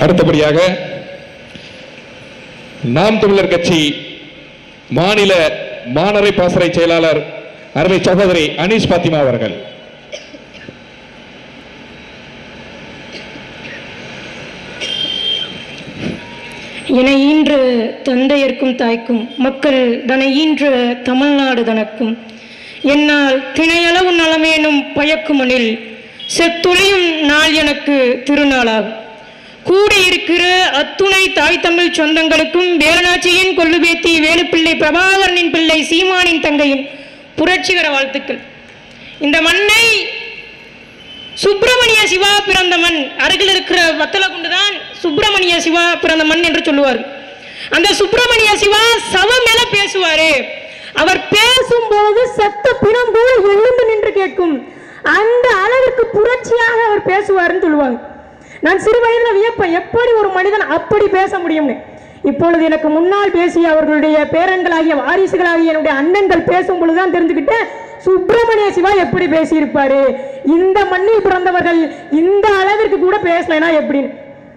அடுத்தபடியாக நாம் தமிழர் கட்சி மாநில மாநறை பாசறை செயலாளர் அருமை சகோதரி அனீஸ் பாத்திமா அவர்கள் என ஈன்ற தந்தையர்க்கும் தாய்க்கும் மக்கள் தன ஈன்ற தமிழ்நாடு தனக்கும் என்னால் திணையளவு நலமேனும் பயக்குமனில் செத்துளையும் நாள் எனக்கு திருநாளாகும் கூடியிருக்கிற அத்துணை தாய் தமிழ் சொந்தங்களுக்கும் வேலநாச்சியின் கொள்ளுபேத்தி வேலுப்பிள்ளை பிரபாகரனின் பிள்ளை சீமானின் தங்கையின் புரட்சிகர வாழ்த்துக்கள் இந்த மண்ணை சுப்பிரமணிய சிவா பிறந்த மண் அருகில் இருக்கிற வத்தலகுண்டு தான் சுப்பிரமணிய சிவா பிறந்த மண் என்று சொல்லுவார் அந்த சுப்பிரமணிய சிவா சவம் மேல பேசுவாரு அவர் பேசும்போது செத்த பிணம் கூட எழுந்து நின்று கேட்கும் அந்த அளவிற்கு புரட்சியாக அவர் பேசுவாருன்னு சொல்லுவாங்க நான் சிறு வயதில் வியப்பேன் எப்படி ஒரு மனிதன் அப்படி பேச முடியும்னு இப்பொழுது எனக்கு முன்னால் பேசிய அவர்களுடைய பேரன்களாகிய வாரிசுகளாகிய என்னுடைய அண்ணன்கள் பேசும் பொழுதுதான் தெரிஞ்சுக்கிட்டேன் சுப்பிரமணிய சிவா எப்படி பேசியிருப்பாரு இந்த மண்ணில் பிறந்தவர்கள் இந்த அளவிற்கு கூட பேசலைனா எப்படின்னு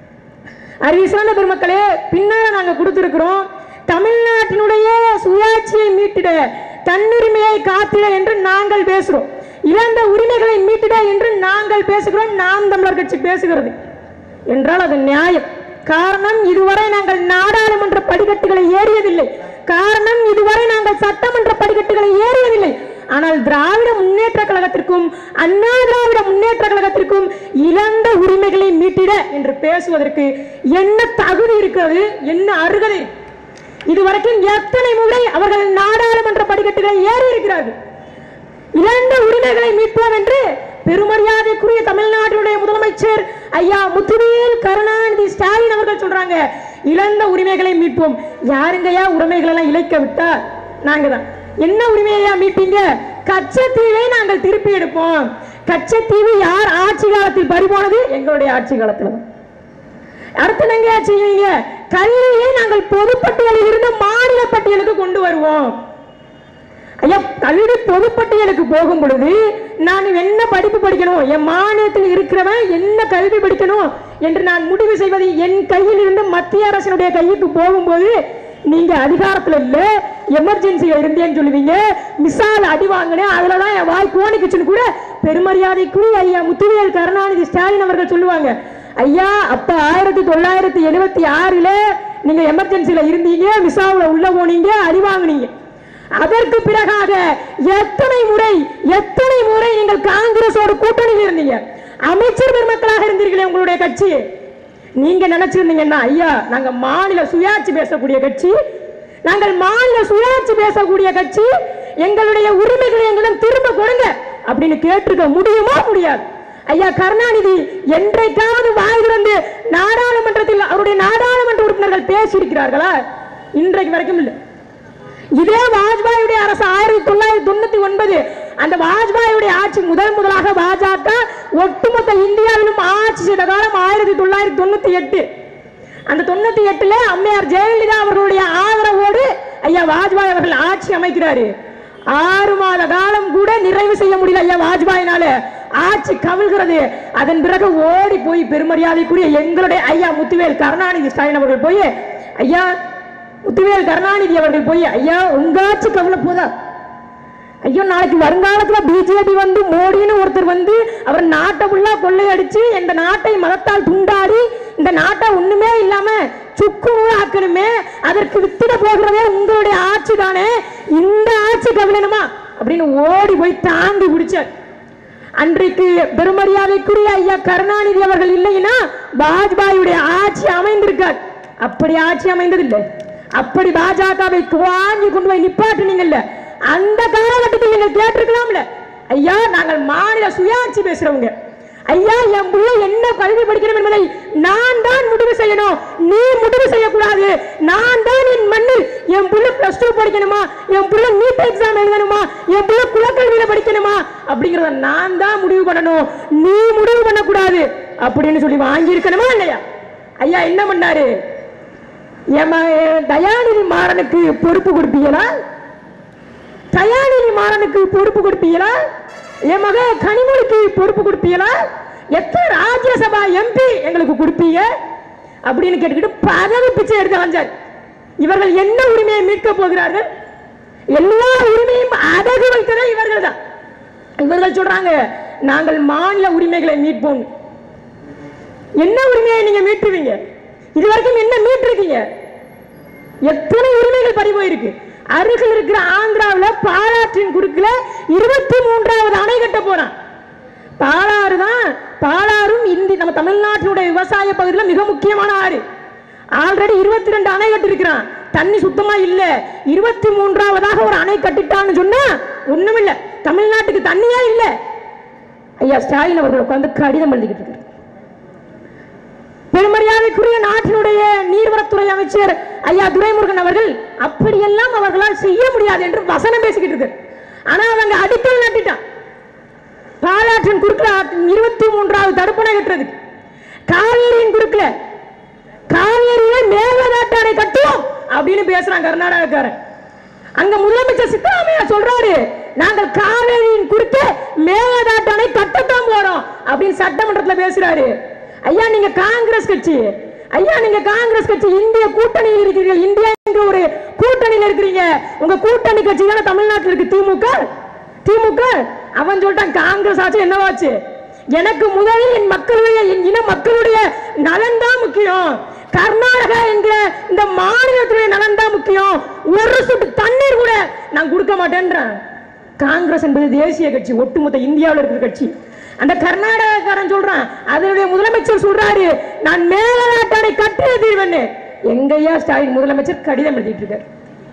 அறிவு சிறந்த பெருமக்களே பின்னால நாங்க கொடுத்திருக்கிறோம் தமிழ்நாட்டினுடைய சுயாட்சியை மீட்டிட தன்னுரிமையை காத்திட என்று நாங்கள் பேசுறோம் இழந்த உரிமைகளை மீட்டிட என்று நாங்கள் பேசுகிறோம் நாம் தமிழர் கட்சி பேசுகிறது என்றால் அது நியாயம் காரணம் இதுவரை நாங்கள் நாடாளுமன்ற படிக்கட்டுகளை ஏறியதில்லை காரணம் இதுவரை நாங்கள் சட்டமன்ற படிக்கட்டுகளை ஏறியதில்லை ஆனால் திராவிட முன்னேற்ற கழகத்திற்கும் அண்ணா திராவிட முன்னேற்ற கழகத்திற்கும் இழந்த உரிமைகளை மீட்டிட என்று பேசுவதற்கு என்ன தகுதி இருக்கிறது என்ன அருகதை இருக்கு? இதுவரைக்கும் எத்தனை முறை அவர்கள் நாடாளுமன்ற படிக்கட்டுகளை ஏறி இருக்கிறார்கள் இழந்த உரிமைகளை மீட்போம் என்று பெருமரியாதைக்குரிய தமிழ்நாட்டினுடைய முதலமைச்சர் ஐயா முத்துவேல் கருணாநிதி ஸ்டாலின் அவர்கள் சொல்றாங்க இழந்த உரிமைகளை மீட்போம் யாருங்கய்யா உரிமைகள் எல்லாம் இழைக்க விட்டா நாங்க தான் என்ன உரிமையா மீட்பீங்க கச்சத்தீவை நாங்கள் திருப்பி எடுப்போம் கச்சத்தீவு யார் ஆட்சி காலத்தில் பறிபோனது எங்களுடைய ஆட்சி காலத்துல தான் அடுத்து நாங்க செய்வீங்க கல்வியை நாங்கள் பொதுப்பட்டியலில் இருந்து மாநில பட்டியலுக்கு கொண்டு வருவோம் ஐயா கல்வி பொதுப்பட்டியலுக்கு போகும் பொழுது நான் என்ன படிப்பு படிக்கணும் என் மாநிலத்தில் இருக்கிறவன் என்ன கல்வி படிக்கணும் என்று நான் முடிவு செய்வது என் கையில் இருந்து மத்திய அரசினுடைய கைக்கு போகும்போது நீங்க அதிகாரத்துல இல்ல எமர்ஜென்சில இருந்தேன்னு சொல்லுவீங்க மிசால் அடி வாங்கினேன் அதுலதான் என் வாய் கோணிக்குச்சுன்னு கூட பெருமரியாதைக்குரிய ஐயா முத்துவேல் கருணாநிதி ஸ்டாலின் அவர்கள் சொல்லுவாங்க ஐயா அப்ப ஆயிரத்தி தொள்ளாயிரத்தி எழுபத்தி ஆறுல நீங்க எமர்ஜென்சில இருந்தீங்க மிசாவுல உள்ள போனீங்க அடி வாங்குனீங்க அதற்கு பிறகாக எத்தனை முறை எத்தனை முறை நீங்கள் காங்கிரஸோட கூட்டணியில் இருந்தீங்க அமைச்சர் பெருமக்களாக இருந்தீர்களே உங்களுடைய கட்சி நீங்க நினைச்சிருந்தீங்கன்னா ஐயா நாங்க மாநில சுயாட்சி பேசக்கூடிய கட்சி நாங்கள் மாநில சுயாட்சி பேசக்கூடிய கட்சி எங்களுடைய உரிமைகளை எங்களிடம் திரும்ப கொடுங்க அப்படின்னு கேட்டிருக்க முடியுமா முடியாது ஐயா கருணாநிதி என்றைக்காவது வாய் திறந்து நாடாளுமன்றத்தில் அவருடைய நாடாளுமன்ற உறுப்பினர்கள் பேசியிருக்கிறார்களா இன்றைக்கு வரைக்கும் இல்லை இதே வாஜ்பாயுடைய அரசு ஆயிரத்தி தொள்ளாயிரத்தி தொண்ணூத்தி ஒன்பது அந்த வாஜ்பாயுடைய ஆட்சி முதல் முதலாக பாஜக ஒட்டுமொத்த இந்தியாவிலும் ஆட்சி செய்த காலம் ஆயிரத்தி தொள்ளாயிரத்தி தொண்ணூத்தி எட்டு அந்த தொண்ணூத்தி எட்டுல அம்மையார் ஜெயலலிதா அவர்களுடைய ஆதரவோடு ஐயா வாஜ்பாய் அவர்கள் ஆட்சி அமைக்கிறாரு ஆறு மாத காலம் கூட நிறைவு செய்ய முடியல ஐயா வாஜ்பாயினால ஆட்சி கவிழ்கிறது அதன் பிறகு ஓடி போய் பெருமரியாதைக்குரிய எங்களுடைய ஐயா முத்துவேல் கருணாநிதி ஸ்டாலின் அவர்கள் போய் ஐயா முத்துவேல் கருணாநிதி அவர்கள் போய் ஐயா உங்க ஆட்சி கவலை போதா ஐயோ நாளைக்கு வருங்காலத்துல பிஜேபி வந்து மோடின்னு ஒருத்தர் வந்து அவர் நாட்டை ஃபுல்லா கொள்ளையடிச்சு இந்த நாட்டை மதத்தால் துண்டாடி இந்த நாட்டை ஒண்ணுமே இல்லாம சுக்கு நூறு ஆக்கணுமே அதற்கு வித்திட போகிறதே உங்களுடைய ஆட்சி தானே இந்த ஆட்சி கவிழனுமா அப்படின்னு ஓடி போய் தாங்கி பிடிச்சார் அன்றைக்கு பெருமரியாதைக்குரிய ஐயா கருணாநிதி அவர்கள் இல்லைன்னா வாஜ்பாயுடைய ஆட்சி அமைந்திருக்கார் அப்படி ஆட்சி அமைந்ததில்லை அப்படி பாஜகவை வாங்கி கொண்டு போய் நிப்பாட்டுனீங்கல்ல அந்த காலகட்டத்தில் நீங்கள் கேட்டிருக்கலாம்ல ஐயா நாங்கள் மாநில சுயாட்சி பேசுறவங்க ஐயா என் புள்ள என்ன கல்வி படிக்கணும் என்பதை நான் தான் முடிவு செய்யணும் நீ முடிவு செய்யக்கூடாது நான் தான் என் மண்ணில் என் புள்ள பிளஸ் டூ படிக்கணுமா என் புள்ள நீட் எக்ஸாம் எழுதணுமா என் புள்ள குலக்கல்வியில படிக்கணுமா அப்படிங்கறத நான் தான் முடிவு பண்ணணும் நீ முடிவு பண்ணக்கூடாது அப்படின்னு சொல்லி வாங்கி இருக்கணுமா இல்லையா ஐயா என்ன பண்ணாரு என் ம- தயாநிதி மாறனுக்கு பொறுப்பு கொடுப்பீங்களா தயாநிதி மாறனுக்கு பொறுப்பு கொடுப்பீங்களா என் மக கனிமொழிக்கு பொறுப்பு கொடுப்பீங்களா எத்தனை ராஜ்யசபா எம்பி எங்களுக்கு கொடுப்பீங்க அப்படின்னு கேட்டுக்கிட்டு பதவி பிச்சை எடுத்து அலைஞ்சார் இவர்கள் என்ன உரிமையை மீட்க போகிறார்கள் எல்லா உரிமையும் அடகு வைத்ததே இவர்கள் தான் இவர்கள் சொல்றாங்க நாங்கள் மாநில உரிமைகளை மீட்போம் என்ன உரிமையை நீங்க மீட்டுருவீங்க இது வரைக்கும் என்ன மீட்டிருக்கீங்க எத்தனை உரிமைகள் பறி போயிருக்கு அருகில் இருக்கிற ஆந்திராவில் பாலாற்றின் குறுக்குல இருபத்தி மூன்றாவது அணை கட்ட போறான் பாலாறு தான் பாலாறும் இந்தி நம்ம தமிழ்நாட்டினுடைய விவசாய பகுதியில் மிக முக்கியமான ஆறு ஆல்ரெடி இருபத்தி ரெண்டு அணை கட்டிருக்கிறான் தண்ணி சுத்தமா இல்ல இருபத்தி மூன்றாவதாக ஒரு அணை கட்டிட்டான்னு சொன்னா ஒண்ணுமில்ல தமிழ்நாட்டுக்கு தண்ணியே இல்ல ஐயா ஸ்டாலின் அவர்கள் உட்கார்ந்து கடிதம் எழுதிக்கிட்டு இருக்காரு பெருமரியாதைக்குரிய நாட்டினுடைய நீர்வளத்துறை அமைச்சர் ஐயா துரைமுருகன் அவர்கள் அப்படியெல்லாம் அவர்களால் செய்ய முடியாது என்று வசனம் பேசிக்கிட்டு இருக்காரு ஆனா அவங்க அடிக்கல் நட்டிட்டான் பாலாற்றின் குறுக்குல ஆற்றின் இருபத்தி மூன்றாவது தடுப்பணை கட்டுறதுக்கு காவேரியின் குறுக்குல காவேரியில மேகதாட்டு அணை கட்டுவோம் அப்படின்னு பேசுறான் கர்நாடகக்காரன் அங்க முதலமைச்சர் சித்தராமையா சொல்றாரு நாங்கள் காவேரியின் குறுக்கே மேகதாட்டு அணை கட்டத்தான் போறோம் அப்படின்னு சட்டமன்றத்துல பேசுறாரு ஐயா நீங்க காங்கிரஸ் கட்சி ஐயா நீங்க காங்கிரஸ் கட்சி இந்திய கூட்டணியில் இருக்கிறீர்கள் இந்தியா என்ற ஒரு கூட்டணியில் இருக்கிறீங்க உங்க கூட்டணி கட்சி தானே தமிழ்நாட்டில் இருக்கு திமுக திமுக அவன் சொல்லிட்டான் காங்கிரஸ் ஆச்சு என்னவாச்சு எனக்கு முதலில் என் மக்களுடைய என் இன மக்களுடைய நலன் தான் முக்கியம் கர்நாடகா என்கிற இந்த மாநிலத்துடைய நலன் தான் முக்கியம் ஒரு சொட்டு தண்ணீர் கூட நான் கொடுக்க மாட்டேன்றேன் காங்கிரஸ் என்பது தேசிய கட்சி ஒட்டுமொத்த இந்தியாவில் இருக்கிற கட்சி அந்த கர்நாடகக்காரன் சொல்றான் அதனுடைய முதலமைச்சர் சொல்றாரு நான் மேகநாட்டானை கட்டிய தீர்வன்னு எங்கய்யா ஸ்டாலின் முதலமைச்சர் கடிதம் எழுதிட்டு இருக்காரு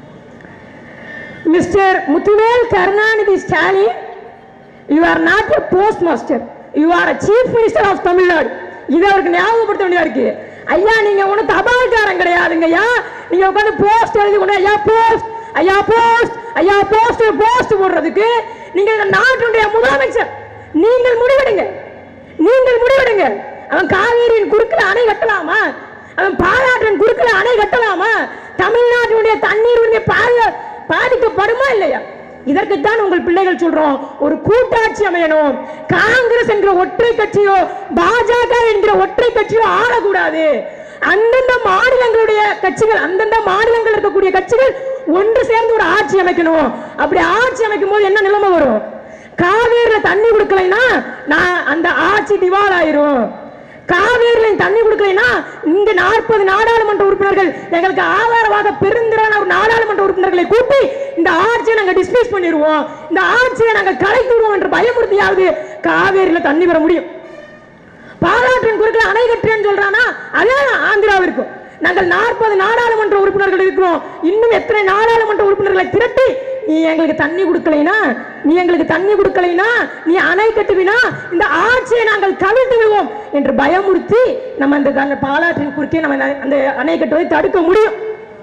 mister Muthuvel Karunanidhi Stalin you are not a post master you are a chief minister of Tamil Nadu இது அவருக்கு ஞாபகப்படுத்த வேண்டியதா இருக்கு ஐயா நீங்க ஒண்ணு தபால்காரன் கிடையாதுங்க ஐயா நீங்க உட்காந்து போஸ்ட் எழுதி கொண்டு ஐயா போஸ்ட் ஐயா போஸ்ட் ஐயா போஸ்ட் போஸ்ட் போடுறதுக்கு நீங்க இந்த நாட்டினுடைய முதலமைச்சர் நீங்கள் முடிவெடுங்க நீங்கள் முடிவெடுங்க அவன் காவேரியின் குறுக்கில் அணை கட்டலாமா அவன் பாலாற்றின் குறுக்கில் அணை கட்டலாமா தமிழ்நாட்டினுடைய தண்ணீர் உரிமை பாதுகா- பாதிக்கப்படுமா இல்லையா இதற்குத்தான் உங்கள் பிள்ளைகள் சொல்றோம் ஒரு கூட்டாட்சி அமையணும் காங்கிரஸ் என்கிற ஒற்றை கட்சியோ பாஜக என்கிற ஒற்றை கட்சியோ ஆளக்கூடாது அந்தந்த மாநிலங்களுடைய கட்சிகள் அந்தந்த மாநிலங்கள் இருக்கக்கூடிய கட்சிகள் ஒன்று சேர்ந்து ஒரு ஆட்சி அமைக்கணும் அப்படி ஆட்சி அமைக்கும் போது என்ன நிலைமை வரும் காவேரியில தண்ணி கொடுக்கலைன்னா நான் அந்த ஆட்சி திவால் ஆயிரும் காவேரியில தண்ணி கொடுக்கலைன்னா இங்க நாற்பது நாடாளுமன்ற உறுப்பினர்கள் எங்களுக்கு ஆதரவாக பெருந்திரான ஒரு நாடாளுமன்ற உறுப்பினர்களை கூட்டி இந்த ஆட்சியை நாங்க டிஸ்மிஸ் பண்ணிடுவோம் இந்த ஆட்சியை நாங்க கலைத்து விடுவோம் என்று பயமுறுத்தியாவது காவேரியில தண்ணி வர முடியும் பாலாற்றின் குறுக்கில் அணை கட்டுறேன்னு சொல்றானா அதே ஆந்திராவிற்கும் நாங்கள் நாற்பது நாடாளுமன்ற உறுப்பினர்கள் இருக்கிறோம் இன்னும் எத்தனை நாடாளுமன்ற உறுப்பினர்களை திரட்டி நீ எங்களுக்கு தண்ணி கொடுக்கலைனா நீ எங்களுக்கு தண்ணி கொடுக்கலைனா நீ அணை கட்டுவினா இந்த ஆட்சியை நாங்கள் கவிழ்த்து விடுவோம் என்று பயமுறுத்தி நம்ம அந்த அந்த பாலாற்றின் குறுக்கே நம்ம அந்த- அந்த அணை கட்டுவதை தடுக்க முடியும்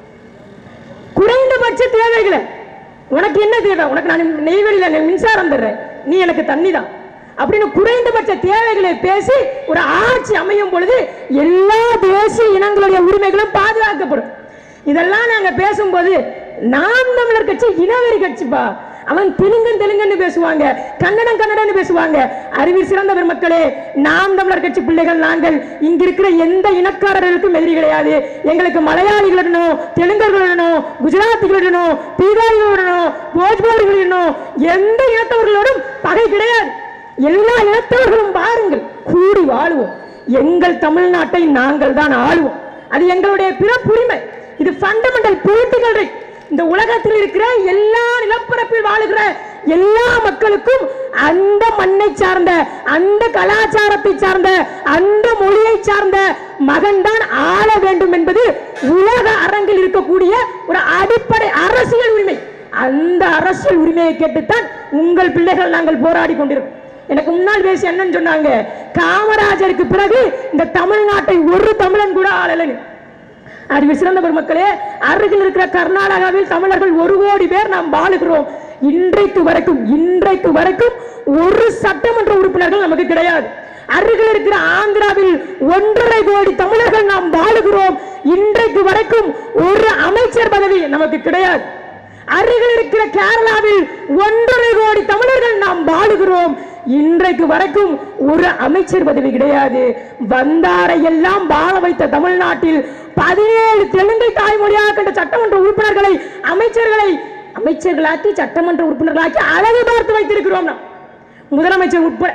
குறைந்தபட்ச தேவைகளை உனக்கு என்ன தேவை உனக்கு நான் நெய்வேலியில நான் மின்சாரம் தர்றேன் நீ எனக்கு தண்ணி தான் அப்படின்னு குறைந்தபட்ச தேவைகளை பேசி ஒரு ஆட்சி அமையும் பொழுது எல்லா தேசிய இனங்களுடைய உரிமைகளும் பாதுகாக்கப்படும் இதெல்லாம் நாங்க பேசும்போது நாம் தமிழர் கட்சி இனவெறி கட்சிப்பா அவன் தெலுங்கன் தெலுங்கன்னு பேசுவாங்க கன்னடம் கன்னடன்னு பேசுவாங்க அறிவில் சிறந்த பெருமக்களே நாம் தமிழர் கட்சி பிள்ளைகள் நாங்கள் இங்க இருக்கிற எந்த இனக்காரர்களுக்கும் எதிரி கிடையாது எங்களுக்கு மலையாளிகளுடனும் தெலுங்கர்களுடனும் குஜராத்திகளுடனும் பீகாரிகளுடனும் போஜ்பாரிகளுடனும் எந்த இனத்தவர்களோடும் பகை கிடையாது எல்லா இனத்தவர்களும் பாருங்கள் கூடி வாழுவோம் எங்கள் தமிழ்நாட்டை நாங்கள் தான் ஆளுவோம் அது எங்களுடைய பிறப்புரிமை இது ஃபண்டமெண்டல் பொலிட்டிக்கல் ரைட் இந்த உலகத்தில் இருக்கிற எல்லா நிலப்பரப்பில் வாழுகிற எல்லா மக்களுக்கும் அந்த மண்ணை சார்ந்த அந்த கலாச்சாரத்தை சார்ந்த அந்த மொழியை சார்ந்த மகன்தான் ஆள வேண்டும் என்பது உலக அரங்கில் இருக்கக்கூடிய ஒரு அடிப்படை அரசியல் உரிமை அந்த அரசியல் உரிமையை கேட்டுத்தான் உங்கள் பிள்ளைகள் நாங்கள் போராடி கொண்டிருக்கோம் எனக்கு முன்னால் பேசி என்னன்னு சொன்னாங்க காமராஜருக்கு பிறகு இந்த தமிழ்நாட்டை ஒரு தமிழன் கூட ஆளலைன்னு அறிவு சிறந்த பெருமக்களே அருகில் இருக்கிற கர்நாடகாவில் தமிழர்கள் ஒரு கோடி பேர் நாம் வாழுகிறோம் இன்றைக்கு வரைக்கும் இன்றைக்கு வரைக்கும் ஒரு சட்டமன்ற உறுப்பினர்கள் நமக்கு கிடையாது அருகில் இருக்கிற ஆந்திராவில் ஒன்றரை கோடி தமிழர்கள் நாம் வாழுகிறோம் இன்றைக்கு வரைக்கும் ஒரு அமைச்சர் பதவி நமக்கு கிடையாது அருகில் இருக்கிற கேரளாவில் ஒன்றரை கோடி தமிழர்கள் நாம் வாழுகிறோம் இன்றைக்கு வரைக்கும் ஒரு அமைச்சர் பதவி கிடையாது வந்தாரை எல்லாம் வாழ வைத்த தமிழ்நாட்டில் பதினேழு தெலுங்கை தாய்மொழியாக கண்ட சட்டமன்ற உறுப்பினர்களை அமைச்சர்களை அமைச்சர்களாக்கி சட்டமன்ற உறுப்பினர்களாக்கி அழகு பார்த்து வைத்திருக்கிறோம் நாம். முதலமைச்சர் உட்பட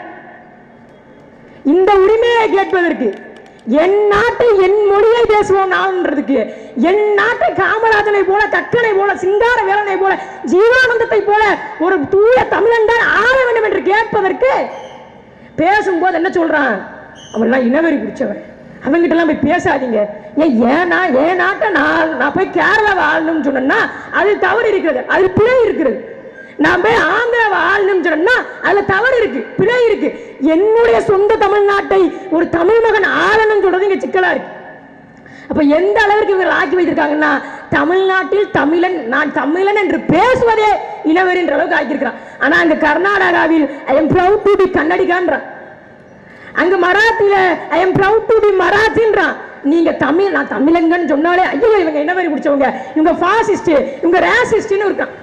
இந்த உரிமையை கேட்பதற்கு என் நாட்டை என் மொழியை பேசுவோம் நான்றதுக்கு என் நாட்டை காமராஜனை போல கக்கனை போல சிங்கார வேலனை போல ஜீவானந்தத்தை போல ஒரு தூய தமிழன் தான் ஆள வேண்டும் என்று கேட்பதற்கு பேசும்போது என்ன சொல்றான் அவன்லாம் இனவெறி பிடிச்சவன் அவங்கிட்ட எல்லாம் போய் பேசாதீங்க ஏன் ஏன்னா என் நாட்டை நான் நான் போய் கேரளாவை ஆளணும்னு சொன்னேன்னா அது தவறு இருக்கிறது அது பிழை இருக்கிறது நான் போய் ஆந்திராவை ஆளணும்னு சொன்னா அதுல தவறு இருக்கு பிழை இருக்கு என்னுடைய சொந்த தமிழ்நாட்டை ஒரு தமிழ் மகன் ஆளணும்னு சொல்றது இங்க சிக்கலா இருக்கு அப்ப எந்த அளவிற்கு இவர்கள் ஆக்கி வைத்திருக்காங்கன்னா தமிழ்நாட்டில் தமிழன் நான் தமிழன் என்று பேசுவதே இனவெறி என்ற அளவுக்கு ஆக்கியிருக்கிறான் ஆனா அங்க கர்நாடகாவில் I am proud to be கன்னடிகான்றான் அங்க மராத்தில I am proud to be மராத்தின்றான் நீங்க தமிழ் நான் தமிழங்கன்னு சொன்னாலே ஐயோ இவங்க என்ன மாதிரி பிடிச்சவங்க இவங்க ஃபாசிஸ்ட் இவங்க ரேசிஸ்ட்னு இருக்கான்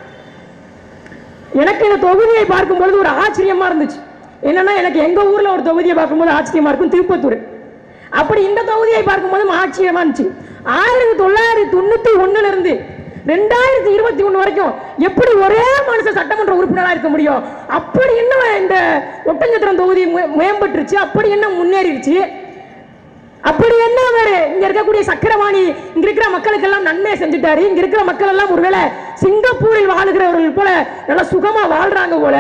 எனக்கு இந்த தொகுதியை பார்க்கும்பொழுது ஒரு ஆச்சரியமா இருந்துச்சு என்னன்னா எனக்கு எங்க ஊர்ல ஒரு தொகுதியை பார்க்கும்போது ஆச்சரியமா இருக்கும் திருப்பத்தூர் அப்படி இந்த தொகுதியை பார்க்கும்போது ஆச்சரியமா இருந்துச்சு ஆயிரத்தி தொள்ளாயிரத்தி தொண்ணூத்தி ஒண்ணுல இருந்து ரெண்டாயிரத்தி இருபத்தி ஒண்ணு வரைக்கும் எப்படி ஒரே மனுஷன் சட்டமன்ற உறுப்பினரா இருக்க முடியும் அப்படி என்ன இந்த ஒட்டஞ்சத்திரம் தொகுதி மே- மேம்பட்டுருச்சு அப்படி என்ன முன்னேறிடுச்சு அப்படி என்ன அவரு இங்க இருக்கக்கூடிய சக்கரவாணி இங்க இருக்கிற மக்களுக்கெல்லாம் நன்மை செஞ்சுட்டாரு இங்க இருக்கிற மக்கள் எல்லாம் ஒருவேளை சிங்கப்பூரில் வாழுகிறவர்கள் போல நல்லா சுகமா வாழ்றாங்க போல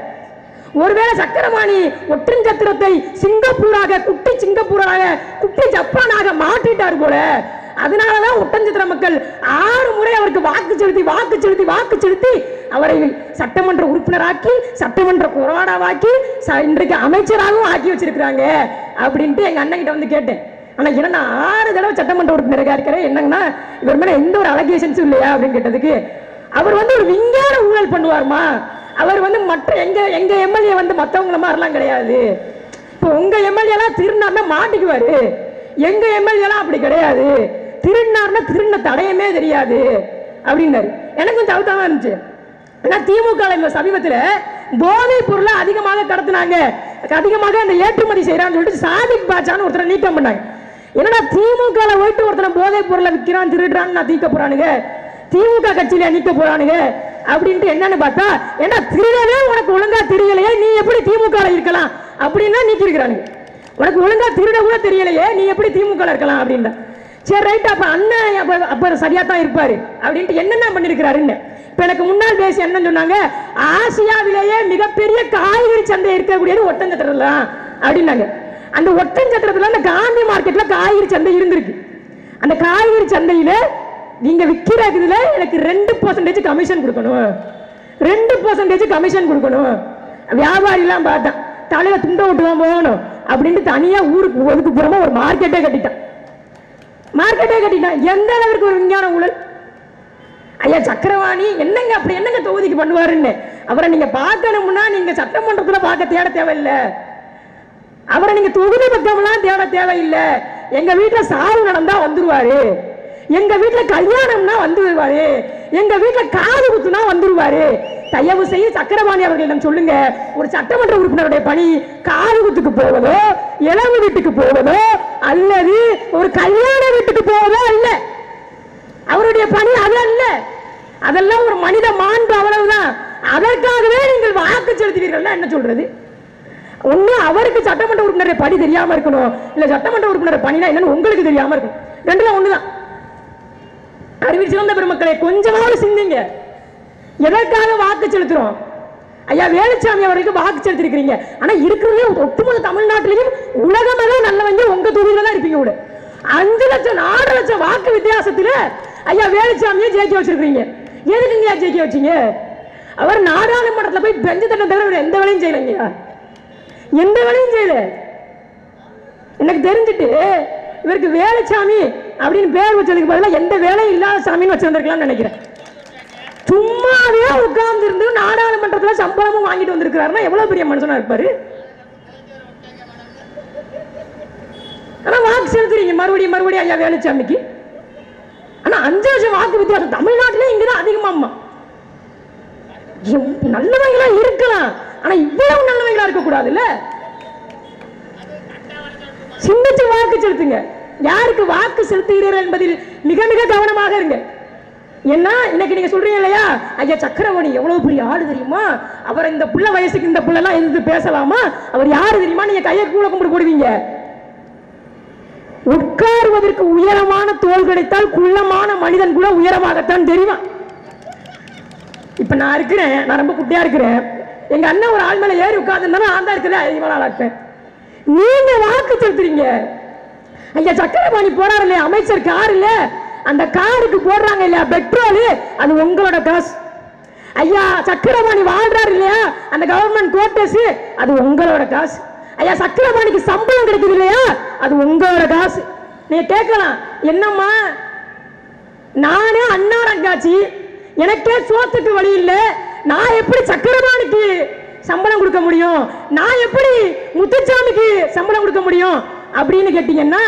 ஒருவேளை சக்கரவாணி ஒற்றஞ்சத்திரத்தை சிங்கப்பூராக குட்டி சிங்கப்பூராக குட்டி ஜப்பானாக மாற்றிட்டார் போல அதனாலதான் ஒட்டஞ்சத்திர மக்கள் ஆறு முறை அவருக்கு வாக்கு செலுத்தி வாக்கு செலுத்தி வாக்கு செலுத்தி அவரை சட்டமன்ற உறுப்பினராக்கி சட்டமன்ற கொரோனாவாக்கி ச- இன்றைக்கு அமைச்சராகவும் ஆக்கி வச்சிருக்கிறாங்க அப்படின்ட்டு எங்க அண்ணன் கிட்ட வந்து கேட்டேன் ஆனா என்ன ஆறு தடவை சட்டமன்ற உறுப்பினராக இருக்கிறேன் என்னங்கன்னா இவர் மேல எந்த ஒரு அலகேஷன்ஸும் இல்லையா அப்படின்னு கேட்டதுக்கு அவர் வந்து ஒரு விஞ்ஞான ஊழல் பண்ணுவாருமா அவர் வந்து மற்ற எங்க எங்க எம்எல்ஏ வந்து மத்தவங்கள மாதிரிலாம் கிடையாது இப்போ உங்க எம்எல்ஏ எல்லாம் திருநார்னா மாட்டிக்குவாரு எங்க எம்எல்ஏ எல்லாம் அப்படி கிடையாது திருநார்னா திருண்ண தடையமே தெரியாது அப்படின்னாரு எனக்கு கொஞ்சம் அவுத்தாம இருந்துச்சு ஏன்னா திமுக இந்த சமீபத்துல போதைப் பொருளை அதிகமாக கடத்துனாங்க அதிகமாக அந்த ஏற்றுமதி செய்யறான்னு சொல்லிட்டு சாதிக் பாட்சான்னு ஒருத்தரை நீக்கம் பண்ணாங்க என்னடா திமுக ல போயிட்டு ஒருத்தனை போதைப் பொருளை விற்கிறான் திருடுறான்னு நான் தீக்க போறானுங்க திமுக கட்சியில நீக்க போறானுங்க அப்படின்ட்டு என்னன்னு பார்த்தா ஏன்னா திருடவே உனக்கு ஒழுங்கா தெரியலையே நீ எப்படி திமுக ல இருக்கலாம் அப்படின்னா நீக்கி இருக்கிறானுங்க உனக்கு ஒழுங்கா திருட கூட தெரியலையே நீ எப்படி திமுக ல இருக்கலாம் அப்படின்னா சரி ரைட் அப்ப அண்ணன் அப்ப அப்ப சரியா தான் இருப்பாரு அப்படின்ட்டு என்னென்ன பண்ணிருக்கிறாருன்னு இப்ப எனக்கு முன்னால் பேசி என்ன சொன்னாங்க ஆசியாவிலேயே மிகப்பெரிய காய்கறி சந்தை இருக்கக்கூடியது ஒட்டஞ்சத்திரம் தான் அப்படின்னாங்க அந்த ஒட்டஞ்சத்திரத்துல அந்த காந்தி மார்க்கெட்ல காய்கறி சந்தை இருந்திருக்கு அந்த காய்கறி சந்தையில நீங்க விக்கிற இதுல எனக்கு ரெண்டு பர்சன்டேஜ் கமிஷன் கொடுக்கணும் ரெண்டு பர்சன்டேஜ் கமிஷன் கொடுக்கணும் வியாபாரிலாம் பார்த்தான் தலையில துண்டை விட்டு தான் போகணும் அப்படின்ட்டு தனியா ஊருக்கு ஒதுக்குப்புறமா ஒரு மார்க்கெட்டே கட்டிட்டான் மார்க்கெட்டே கட்டிட்டான் எந்த அளவிற்கு ஒரு விஞ்ஞான ஊழல் ஐயா சக்கரவாணி என்னங்க அப்படி என்னங்க தொகுதிக்கு பண்ணுவாருன்னு அவரை நீங்க பார்க்கணும்னா நீங்க சட்டமன்றத்துல பார்க்க தேட தேவையில்லை அவரை நீங்க தொகுதி பக்கம்லாம் தேட தேவையில்லை எங்க வீட்டுல சாவு நடந்தா வந்துருவாரு எங்க வீட்டுல கல்யாணம்னா வந்துருவாரு எங்க வீட்டுல காது குத்துனா வந்துருவாரு தயவு செய்து சக்கரபாணி அவர்களிடம் சொல்லுங்க ஒரு சட்டமன்ற உறுப்பினருடைய பணி காது குத்துக்கு போவதோ இளவு வீட்டுக்கு போவதோ அல்லது ஒரு கல்யாண வீட்டுக்கு போவதோ அல்ல அவருடைய பணி அது அல்ல அதெல்லாம் ஒரு மனித மாண்பு அவ்வளவுதான் அதற்காகவே நீங்கள் வாக்கு செலுத்துவீர்கள்னா என்ன சொல்றது ஒண்ணு அவருக்கு சட்டமன்ற உறுப்பினரை பணி தெரியாம இருக்கணும் இல்ல சட்டமன்ற உறுப்பினர் பணினா என்னன்னு உங்களுக்கு தெரியாம இருக்கும் ரெண்டுல ஒண்ணுதான் அறிவில் சிறந்த பெருமக்களை கொஞ்சமாவது சிந்திங்க எதற்காக வாக்கு செலுத்துறோம் ஐயா வேலுச்சாமி அவருக்கு வாக்கு செலுத்திருக்கிறீங்க ஆனா இருக்கிறதே ஒட்டுமொத்த தமிழ்நாட்டிலையும் உலகமே நல்லவங்க உங்க தொகுதியில தான் இருப்பீங்க கூட அஞ்சு லட்சம் நாலு லட்சம் வாக்கு வித்தியாசத்துல ஐயா வேலுச்சாமியை ஜெயிக்க வச்சிருக்கீங்க எதுக்குங்க ஜெயிக்க வச்சீங்க அவர் நாடாளுமன்றத்துல போய் பெஞ்சு தட்ட தவிர வேற எந்த வேலையும் செய்யலைங்க எந்த வேலையும் செய்யல எனக்கு தெரிஞ்சுட்டு இவருக்கு வேலுச்சாமி அப்படின்னு பேர் வச்சதுக்கு பதிலா எந்த வேலையும் இல்லாத சாமின்னு வச்சிருந்திருக்கலாம்னு நினைக்கிறேன் சும்மாவே உட்கார்ந்து இருந்து நாடாளுமன்றத்துல சம்பளமும் வாங்கிட்டு வந்திருக்கிறாருன்னா எவ்வளவு பெரிய மனுஷனா இருப்பாரு ஆனா வாக்கு செலுத்துறீங்க மறுபடியும் மறுபடியும் ஐயா வேலுச்சாமிக்கு ஆனா அஞ்சு லட்சம் வாக்கு வித்தியாசம் தமிழ்நாட்டிலே இங்கதான் அதிகமாம்மா எவ்- நல்லவங்களா இருக்கலாம் ஆனா இவ்வளவு நல்லவங்களா இருக்க இருக்கக்கூடாதுல்ல சிந்திச்சு வாக்கு செலுத்துங்க யாருக்கு வாக்கு செலுத்துகிறீர்கள் என்பதில் மிக மிக கவனமாக இருங்க ஏன்னா இன்னைக்கு நீங்க சொல்றீங்க இல்லையா ஐயா சக்கரவணி எவ்வளவு பெரிய ஆளு தெரியுமா அவர் இந்த புள்ள வயசுக்கு இந்த புள்ளெல்லாம் எதிர்த்து பேசலாமா அவர் யாரு தெரியுமா நீங்க கையை கூட கும்பிட்டு போடுவீங்க உட்காருவதற்கு உயரமான தோல் கிடைத்தால் குள்ளமான மனிதன் கூட உயரமாகத்தான் தெரியும் இப்ப நான் இருக்கிறேன் நான் ரொம்ப குட்டியா இருக்கிறேன் எங்க அண்ணன் ஒரு ஆள் மேல ஏறி உட்கார்ந்து நான் தான் இருக்கிறேன் இவ்வளவு நாளா இருப்பேன் நீங்க வாக்கு செலுத்துறீங்க ஐயா சக்கரபாணி போறாரு இல்லையா அமைச்சர் கார் இல்ல அந்த காருக்கு போடுறாங்க இல்லையா பெட்ரோல் அது உங்களோட காசு ஐயா சக்கரபாணி வாழ்றாரு இல்லையா அந்த கவர்மெண்ட் கோட்டர்ஸ் அது உங்களோட காசு ஐயா சக்கரபாணிக்கு சம்பளம் கிடைக்குது இல்லையா அது உங்களோட காசு நீங்க கேட்கலாம் என்னம்மா நானே அண்ணா ரங்காச்சி எனக்கே சோத்துக்கு வழி இல்லை நான் எப்படி சக்கரபாணிக்கு சம்பளம் கொடுக்க முடியும் நான் எப்படி முத்துச்சாமிக்கு சம்பளம் கொடுக்க முடியும் அப்படின்னு கேட்டீங்கன்னா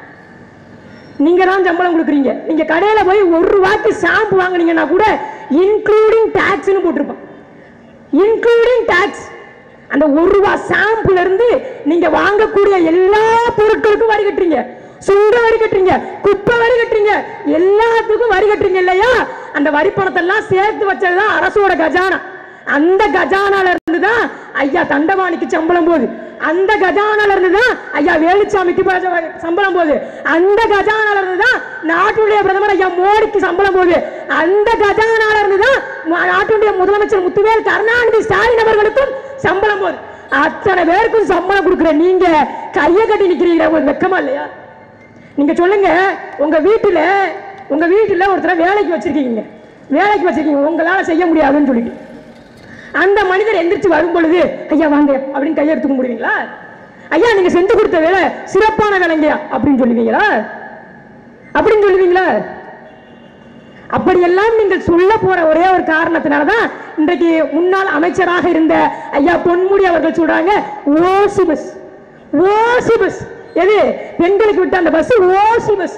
நீங்க தான் சம்பளம் கொடுக்குறீங்க நீங்க கடையில போய் ஒரு ரூபாய்க்கு ஷாம்பு வாங்குனீங்கன்னா கூட இன்க்ளூடிங் டாக்ஸ்னு போட்டிருப்பான் இன்க்ளூடிங் டாக்ஸ் அந்த ஒரு ரூபா ஷாம்புல இருந்து நீங்க வாங்கக்கூடிய எல்லா பொருட்களுக்கும் வரி கட்டுறீங்க சுங்க வரி கட்டுறீங்க குப்பை வரி கட்டுறீங்க எல்லாத்துக்கும் வரி கட்டுறீங்க இல்லையா அந்த வரி பணத்தை எல்லாம் சேர்த்து வச்சதுதான் அரசோட கஜானா அந்த கஜானால இருந்து தான் ஐயா தண்டவாணிக்கு சம்பளம் போகுது அந்த கஜானால இருந்து தான் ஐயா வேலுச்சாமிக்கு ப- சம்பளம் போகுது அந்த கஜானால இருந்து தான் நாட்டுடைய பிரதமர் ஐயா மோடிக்கு சம்பளம் போகுது அந்த கஜானால இருந்து தான் ம- நாட்டுடைய முதலமைச்சர் முத்துவேல் கருணாநிதி ஸ்டாலின் அவர்களுக்கும் சம்பளம் போகுது அத்தனை பேருக்கும் சம்பளம் கொடுக்குற நீங்க கையை கட்டி நிக்கிறீங்க உங்களுக்கு வெக்கமா இல்லையா நீங்க சொல்லுங்க உங்க வீட்டுல உங்க வீட்டுல ஒருத்தரை வேலைக்கு வச்சிருக்கீங்க வேலைக்கு வச்சிருக்கீங்க உங்களால செய்ய முடியாதுன்னு சொல்லிட்டு அந்த மனிதர் எந்திரிச்சு வரும் பொழுது ஐயா வாங்க அப்படின்னு கையெடுத்து கும்பிடுவீங்களா ஐயா நீங்க செஞ்சு கொடுத்த வேலை சிறப்பான வேலைங்கயா அப்படின்னு சொல்லுவீங்களா அப்படின்னு சொல்லுவீங்களா அப்படியெல்லாம் நீங்கள் சொல்ல போற ஒரே ஒரு காரணத்தினாலதான் இன்றைக்கு முன்னாள் அமைச்சராக இருந்த ஐயா பொன்முடி அவர்கள் சொல்றாங்க ஓசி பஸ் ஓசி பஸ் எது பெண்களுக்கு விட்ட அந்த பஸ் ஓசி பஸ்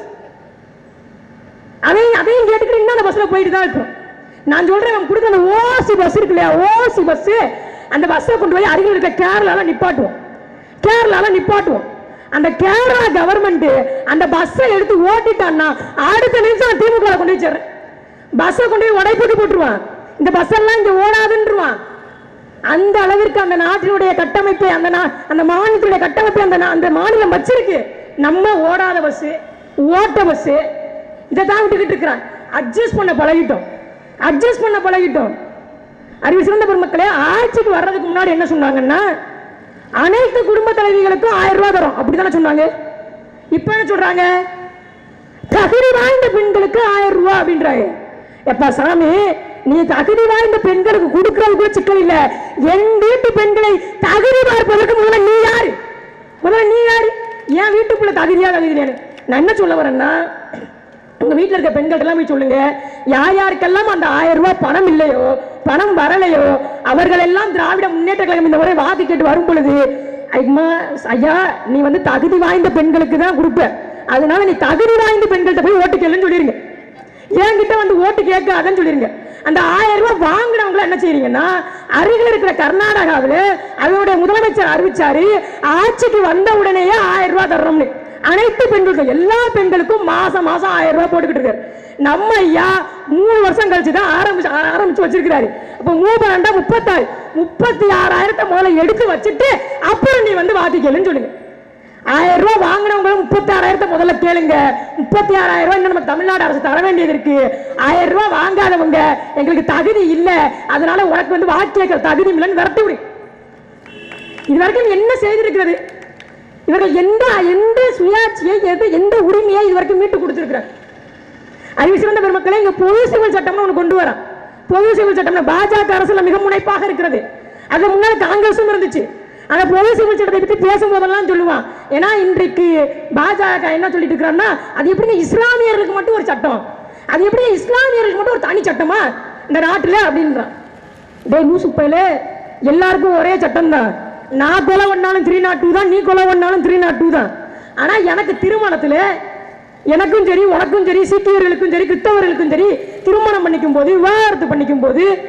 அதையும் அதையும் கேட்டுக்கிட்டீங்கன்னா அந்த பஸ்ல போயிட்டு தான் இருக்கும் நான் சொல்றேன் அவன் கொடுத்த அந்த ஓசி பஸ் இருக்கு இல்லையா ஓசி பஸ் அந்த பஸ்ஸை கொண்டு போய் அருகில் இருக்க கேரளால நிப்பாட்டுவோம் கேரளால நிப்பாட்டுவோம் அந்த கேரளா கவர்மெண்ட் அந்த பஸ்ஸை எடுத்து ஓட்டிட்டான்னா அடுத்த நிமிஷம் திமுக ல கொண்டு வச்சிடுறேன் பஸ்ஸை கொண்டு போய் உடைப்புக்கு போட்டுருவான் இந்த பஸ் எல்லாம் இங்க ஓடாதுன்றுவான் அந்த அளவிற்கு அந்த நாட்டினுடைய கட்டமைப்பை அந்த நா- அந்த மாநிலத்துடைய கட்டமைப்பை அந்த நா- அந்த மாநிலம் வச்சிருக்கு நம்ம ஓடாத பஸ் ஓட்ட பஸ் இதை தான் விட்டுக்கிட்டு இருக்கிறான் அட்ஜஸ்ட் பண்ண பழகிட்டோம் அட்ஜஸ்ட் பண்ண பழகிட்டோம் அறிவு சிறந்த பெருமக்களே ஆட்சிக்கு வர்றதுக்கு முன்னாடி என்ன சொன்னாங்கன்னா அனைத்து குடும்ப தலைவிகளுக்கும் ஆயிரம் ரூபாய் தரும் அப்படித்தானே சொன்னாங்க இப்ப என்ன சொல்றாங்க தகுதி வாய்ந்த பெண்களுக்கு ஆயிரம் ரூபாய் அப்படின்றாங்க எப்பா சாமி நீ தகுதி வாய்ந்த பெண்களுக்கு கொடுக்கறது கூட சிக்கல் இல்ல என் வீட்டு பெண்களை தகுதி பார்ப்பதற்கு முதல்ல நீ யாரு முதல்ல நீ யாரு என் வீட்டுக்குள்ள தகுதியா தகுதி இல்லையான்னு. நான் என்ன சொல்ல வரேன்னா உங்க வீட்டுல இருக்க பெண்கள் எல்லாம் போய் சொல்லுங்க யார் யாருக்கெல்லாம் அந்த ஆயிரம் ரூபாய் பணம் இல்லையோ பணம் வரலையோ அவர்கள் எல்லாம் திராவிட முன்னேற்ற கழகம் இந்த முறை வாக்கு கேட்டு வரும் பொழுது அம்மா ஐயா நீ வந்து தகுதி வாய்ந்த பெண்களுக்கு தான் கொடுப்ப அதனால நீ தகுதி வாய்ந்த பெண்கள்கிட்ட போய் ஓட்டு கேளுன்னு சொல்லிருங்க என்கிட்ட வந்து ஓட்டு கேட்காதன்னு சொல்லிருங்க அந்த ஆயிரம் ரூபாய் வாங்கினவங்கள என்ன செய்றீங்கன்னா அருகில் இருக்கிற கர்நாடகாவில் அவருடைய முதலமைச்சர் அறிவிச்சாரு ஆட்சிக்கு வந்த உடனேயே ஆயிரம் ரூபாய் தர்றோம்னு அனைத்து பெண்களுக்கும் எல்லா பெண்களுக்கும் மாசம் மாசம் ஆயிரம் ரூபாய் போட்டுக்கிட்டு இருக்காரு நம்ம ஐயா மூணு வருஷம் கழிச்சு தான் ஆரம்பிச்சு ஆரம்பிச்சு வச்சிருக்கிறாரு அப்ப மூணு பன்னெண்டா முப்பத்தாறு முப்பத்தி ஆறாயிரத்தை முதல்ல எடுத்து வச்சுட்டு அப்புறம் நீ வந்து வாதிக்கலன்னு சொல்லுங்க ஆயிரம் ரூபாய் வாங்கினவங்களும் முப்பத்தி ஆறாயிரத்தை முதல்ல கேளுங்க முப்பத்தி ஆறாயிரம் ரூபாய் இன்னும் நம்ம தமிழ்நாடு அரசு தர வேண்டியது இருக்கு ஆயிரம் ரூபாய் வாங்காதவங்க எங்களுக்கு தகுதி இல்ல அதனால உனக்கு வந்து வாக்கு கேட்கிற தகுதி இல்லைன்னு விரட்டி விடு இது வரைக்கும் என்ன செய்திருக்கிறது இவர்கள் எந்த எந்த சுயாட்சியை எது எந்த உரிமையை இது வரைக்கும் மீட்டு கொடுத்திருக்கிறார் அறிவு சிறந்த பெருமக்களே இங்க பொது சிவில் சட்டம்னு ஒன்று கொண்டு வரான் பொது சிவில் சட்டம்னு பாஜக அரசுல மிக முனைப்பாக இருக்கிறது அது முன்னாடி காங்கிரஸும் இருந்துச்சு அந்த பொது சிவில் சட்டத்தை பத்தி பேசும்போதெல்லாம் சொல்லுவான் ஏன்னா இன்றைக்கு பாஜக என்ன சொல்லிட்டு இருக்கிறான்னா அது எப்படிங்க இஸ்லாமியர்களுக்கு மட்டும் ஒரு சட்டம் அது எப்படி இஸ்லாமியர்களுக்கு மட்டும் ஒரு தனி சட்டமா இந்த நாட்டுல அப்படின்றான் டேய் லூசு பையல எல்லாருக்கும் ஒரே சட்டம் தான் நான் கொலை பண்ணாலும் த்ரீ நாட் டூ தான் நீ கொலை பண்ணாலும் த்ரீ நாட் டூ தான் ஆனா எனக்கு திருமணத்துல எனக்கும் சரி உனக்கும் சரி சீக்கியர்களுக்கும் சரி கிறிஸ்தவர்களுக்கும் சரி திருமணம் பண்ணிக்கும் போது விவாகரத்து பண்ணிக்கும் போது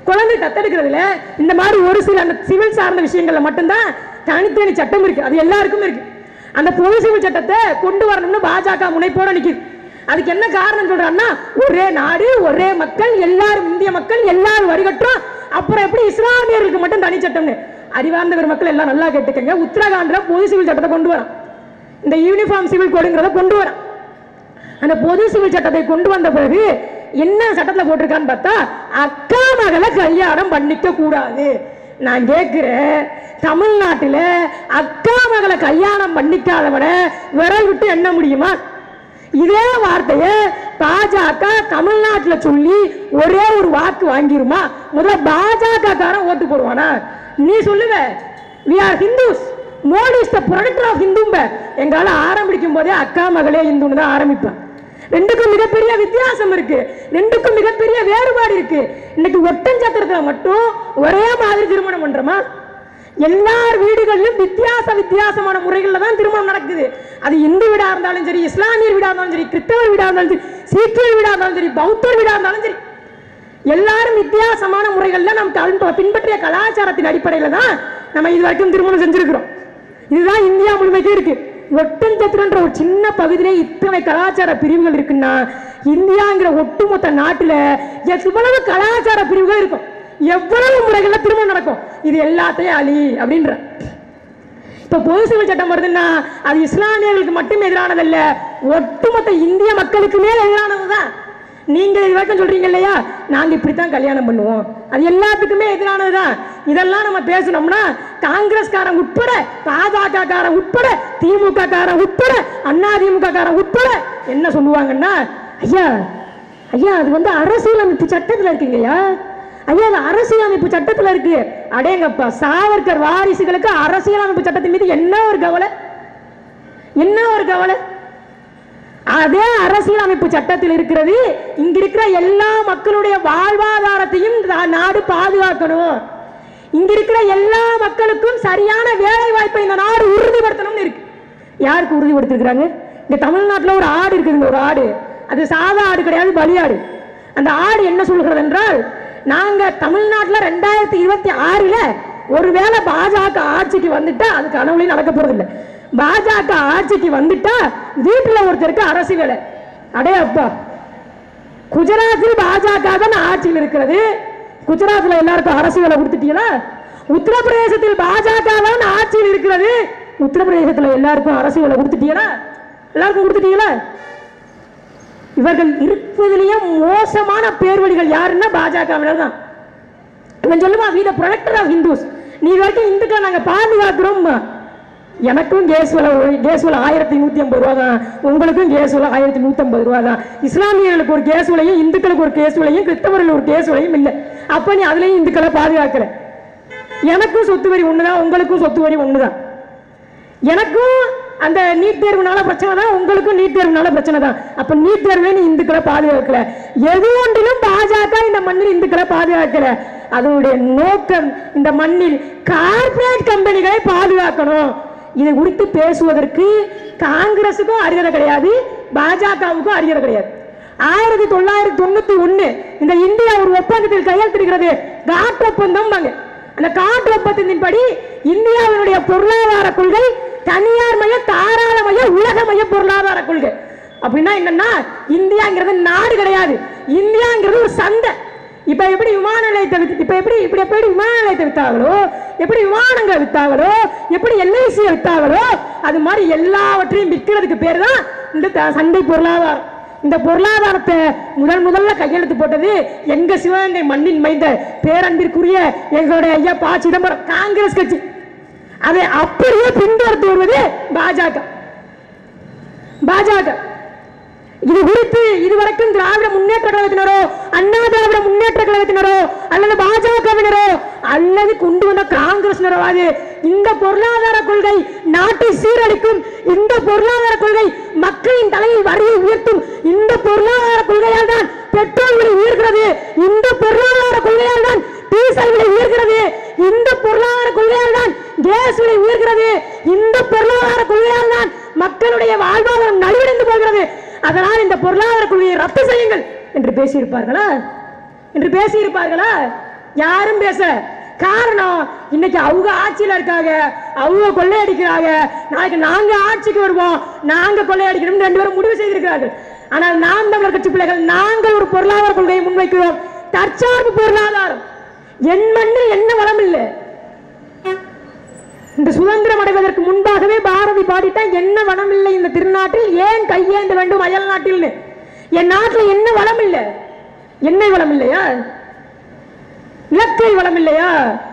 குழந்தை தத்தெடுக்கிறதுல இந்த மாதிரி ஒரு சில அந்த சிவில் சார்ந்த விஷயங்கள்ல மட்டும்தான் தனித்தனி சட்டம் இருக்கு அது எல்லாருக்கும் இருக்கு அந்த பொது சிவில் சட்டத்தை கொண்டு வரணும்னு பாஜக முனைப்போட நிக்குது அதுக்கு என்ன காரணம் சொல்றான்னா ஒரே நாடு ஒரே மக்கள் எல்லாரும் இந்திய மக்கள் எல்லாரும் வரிகட்டும் அப்புறம் எப்படி இஸ்லாமியர்களுக்கு மட்டும் தனி சட்டம்னு அறிவார்ந்த பெரு மக்கள் எல்லாம் நல்லா கேட்டுக்கங்க உத்தரகாண்ட்ல பொது சிவில் சட்டத்தை கொண்டு வரோம் இந்த யூனிஃபார்ம் சிவில் கோடுங்கிறத கொண்டு வரோம் அந்த பொது சிவில் சட்டத்தை கொண்டு வந்த பிறகு என்ன சட்டத்துல போட்டிருக்கான்னு பார்த்தா அக்கா மகளை கல்யாணம் பண்ணிக்க கூடாது நான் கேட்கிறேன் தமிழ்நாட்டில் அக்கா மகளை கல்யாணம் பண்ணிக்காதவனை விரல் விட்டு எண்ண முடியுமா இதே வார்த்தையை பாஜக தமிழ்நாட்டில் சொல்லி ஒரே ஒரு வாக்கு வாங்கிருமா முதல்ல பாஜக காரன் ஓட்டு போடுவானா நீ சொல்லுவ we are Hindus Modi is the protector of ஹிந்தும்ப எங்கால ஆரம்பிக்கும் போதே அக்கா மகளே இந்துன்னு தான் ஆரம்பிப்பேன் ரெண்டுக்கும் மிகப்பெரிய வித்தியாசம் இருக்கு ரெண்டுக்கும் மிகப்பெரிய வேறுபாடு இருக்கு இன்னைக்கு ஒட்டஞ்சத்திரத்துல மட்டும் ஒரே மாதிரி திருமணம் பண்றோமா எல்லார் வீடுகளிலும் வித்தியாச வித்தியாசமான முறைகள்ல தான் திருமணம் நடக்குது அது இந்து வீடா இருந்தாலும் சரி இஸ்லாமியர் வீடா இருந்தாலும் சரி கிறிஸ்தவர் வீடா இருந்தாலும் சரி சீக்கியர் வீடா இருந்தாலும் சரி பௌத்தர் வீடா இருந்தாலும் சரி எல்லாரும் வித்தியாசமான முறைகள்ல நாம் கல்- பின்பற்றிய கலாச்சாரத்தின் அடிப்படையில தான் நம்ம இது வரைக்கும் திருமணம் செஞ்சிருக்கிறோம் இதுதான் இந்தியா முழுமைக்கு இருக்கு ஒட்டஞ்சத்திரன்ற ஒரு சின்ன பகுதியிலே இத்தனை கலாச்சார பிரிவுகள் இருக்குன்னா இந்தியாங்கிற ஒட்டுமொத்த நாட்டுல எவ்வளவு கலாச்சார பிரிவுகள் இருக்கும் எவ்வளவு முறைகள்ல திருமணம் நடக்கும் இது எல்லாத்தையும் அழி அப்படின்ற இப்ப பொது சிவில் சட்டம் வருதுன்னா அது இஸ்லாமியர்களுக்கு மட்டும் எதிரானதல்ல ஒட்டுமொத்த இந்திய மக்களுக்குமே எதிரானதுதான் நீங்க இது வரைக்கும் சொல்றீங்க இல்லையா நாங்க இப்படித்தான் கல்யாணம் பண்ணுவோம் அது எல்லாத்துக்குமே எதிரானதுதான் இதெல்லாம் நம்ம பேசணும்னா காங்கிரஸ்காரன் உட்பட பாஜக காரன் உட்பட திமுக காரன் உட்பட அண்ணா திமுக காரன் உட்பட என்ன சொல்லுவாங்கன்னா ஐயா ஐயா அது வந்து அரசியலமைப்பு சட்டத்துல இருக்குங்கய்யா ஐயா அது அரசியலமைப்பு சட்டத்துல இருக்கு அடேங்கப்பா சாவர்கர் வாரிசுகளுக்கு அரசியலமைப்பு சட்டத்தின் மீது என்ன ஒரு கவலை என்ன ஒரு கவலை அதே அரசியலமைப்பு சட்டத்தில் இருக்கிறது இங்க இருக்கிற எல்லா மக்களுடைய வாழ்வாதாரத்தையும் இந்த நாடு பாதுகாக்கணும் இங்க இருக்கிற எல்லா மக்களுக்கும் சரியான வேலை வாய்ப்பை இந்த நாடு உறுதிப்படுத்தணும்னு இருக்கு யாருக்கு உறுதிப்படுத்திருக்கிறாங்க இங்க தமிழ்நாட்டுல ஒரு ஆடு இருக்குதுங்க ஒரு ஆடு அது சாதா ஆடு கிடையாது பலியாடு அந்த ஆடு என்ன சொல்கிறது என்றால் நாங்க தமிழ்நாட்டுல ரெண்டாயிரத்தி இருபத்தி ஆறுல ஒருவேளை பாஜக ஆட்சிக்கு வந்துட்டா அது கனவுலையும் நடக்க போறது இல்ல பாஜக ஆட்சிக்கு வந்துட்டா வீட்டுல ஒருத்தருக்கு அரசு வேலை அடே அப்பா குஜராத்தில் பாஜக தான் ஆட்சியில் இருக்கிறது குஜராத்ல எல்லாருக்கும் அரசு வேலை கொடுத்துட்டீங்களா உத்தரப்பிரதேசத்தில் பாஜக தான் ஆட்சியில் இருக்கிறது உத்தரப்பிரதேசத்துல எல்லாருக்கும் அரசு வேலை கொடுத்துட்டீங்களா எல்லாருக்கும் கொடுத்துட்டீங்களா இவர்கள் இருப்பதிலேயே மோசமான பேர்வழிகள் யாருன்னா பாஜகவினர் தான் இவன் சொல்லுமா வீட ப்ரொடக்டர் ஆஃப் ஹிந்துஸ் நீ இது வரைக்கும் இந்துக்களை நாங்க பாதுகாக்கிறோம் எனக்கும் கேஸ் விலை கேஸ் விலை ஆயிரத்தி நூத்தி ஐம்பது ரூபா தான் உங்களுக்கும் கேஸ் விலை ஆயிரத்தி நூத்தி ஐம்பது ரூபா தான் இஸ்லாமியர்களுக்கு ஒரு கேஸ் விலையும் இந்துக்களுக்கு ஒரு கேஸ் விலையும் கிறிஸ்தவர்களுக்கு ஒரு கேஸ் விலையும் இல்லை அப்ப நீ அதுலயும் இந்துக்களை பாதுகாக்கிற எனக்கும் சொத்து வரி ஒண்ணுதான் உங்களுக்கும் சொத்து வரி ஒண்ணுதான் எனக்கும் அந்த நீட் தேர்வுனால பிரச்சனை தான் உங்களுக்கும் நீட் தேர்வுனால பிரச்சனை தான் அப்ப நீட் தேர்வே நீ இந்துக்களை பாதுகாக்கல எது ஒன்றிலும் பாஜக இந்த மண்ணில் இந்துக்களை பாதுகாக்கல அதனுடைய நோக்கம் இந்த மண்ணில் கார்ப்பரேட் கம்பெனிகளை பாதுகாக்கணும் இதை குறித்து பேசுவதற்கு காங்கிரசுக்கும் அருகதை கிடையாது பாஜகவுக்கும் அருகதை கிடையாது ஆயிரத்தி தொள்ளாயிரத்தி தொண்ணூத்தி ஒண்ணு இந்த இந்தியா ஒரு ஒப்பந்தத்தில் கையெழுத்திருக்கிறது காட் ஒப்பந்தம் அந்த காட்டு ஒப்பந்தத்தின்படி இந்தியாவினுடைய பொருளாதார கொள்கை தனியார் மய தாராளமய உலகமய பொருளாதார கொள்கை அப்படின்னா என்னன்னா இந்தியாங்கிறது நாடு கிடையாது இந்தியாங்கிறது ஒரு சந்தை இப்ப எப்படி விமான நிலையத்தை வித்து இப்ப எப்படி இப்படி எப்படி விமான நிலையத்தை வித்தாங்களோ எப்படி விமானங்களை வித்தாங்களோ எப்படி எல்ஐசியை வித்தாங்களோ அது மாதிரி எல்லாவற்றையும் விற்கிறதுக்கு பேர் தான் இந்த த- சந்தை பொருளாதாரம் இந்த பொருளாதாரத்தை முதல் முதல்ல கையெழுத்து போட்டது எங்க சிவகங்கை மண்ணின் மைந்த பேரன்பிற்குரிய எங்களுடைய ஐயா ப சிதம்பரம் காங்கிரஸ் கட்சி அதை அப்படியே பின்தொடர்த்து வருவது பாஜக பாஜக இது குறித்து இதுவரைக்கும் திராவிட முன்னேற்ற கழகத்தினரோ அண்ணா திராவிட முன்னேற்ற கழகத்தினரோ அல்லது பாஜகவினரோ அல்லது கொண்டு வந்த காங்கிரசினரோ அது இந்த பொருளாதார கொள்கை நாட்டை சீரழிக்கும் இந்த பொருளாதார கொள்கை மக்களின் தலையில் வரியை உயர்த்தும் இந்த பொருளாதார கொள்கையால் தான் பெட்ரோல் விலை உயர்கிறது இந்த பொருளாதார கொள்கையால் தான் டீசல் விலை உயர்கிறது இந்த பொருளாதார கொள்கையால் தான் கேஸ் விலை உயர்கிறது இந்த பொருளாதார கொள்கையால் தான் மக்களுடைய வாழ்வாதாரம் நலிவடைந்து போகிறது அதனால் இந்த பொருளாதார கொள்கையை ரத்து செய்யுங்கள் என்று பேசியிருப்பார்களா என்று பேசியிருப்பார்களா யாரும் பேச காரணம் இன்னைக்கு அவங்க ஆட்சியில இருக்காங்க அவங்க கொள்ளையடிக்கிறாங்க நாளைக்கு நாங்க ஆட்சிக்கு வருவோம் நாங்க கொள்ளையடிக்கணும் ரெண்டு பேரும் முடிவு செய்திருக்கிறார்கள் ஆனால் நாம் தமிழர் கட்சி பிள்ளைகள் நாங்கள் ஒரு பொருளாதார கொள்கையை முன்வைக்கிறோம் தற்சார்பு பொருளாதாரம் என் மண்ணில் என்ன வளம் இல்லை இந்த சுதந்திரம் அடைவதற்கு முன்பாகவே பாரதி பாடிட்டான் என்ன வளம் இல்லை இந்த திருநாட்டில் ஏன் கையேந்த வேண்டும் அயல் நாட்டில் என் நாட்டில் என்ன வளம் இல்லை எண்ணெய் வளம் இல்லையா இலக்கை வளம் இல்லையா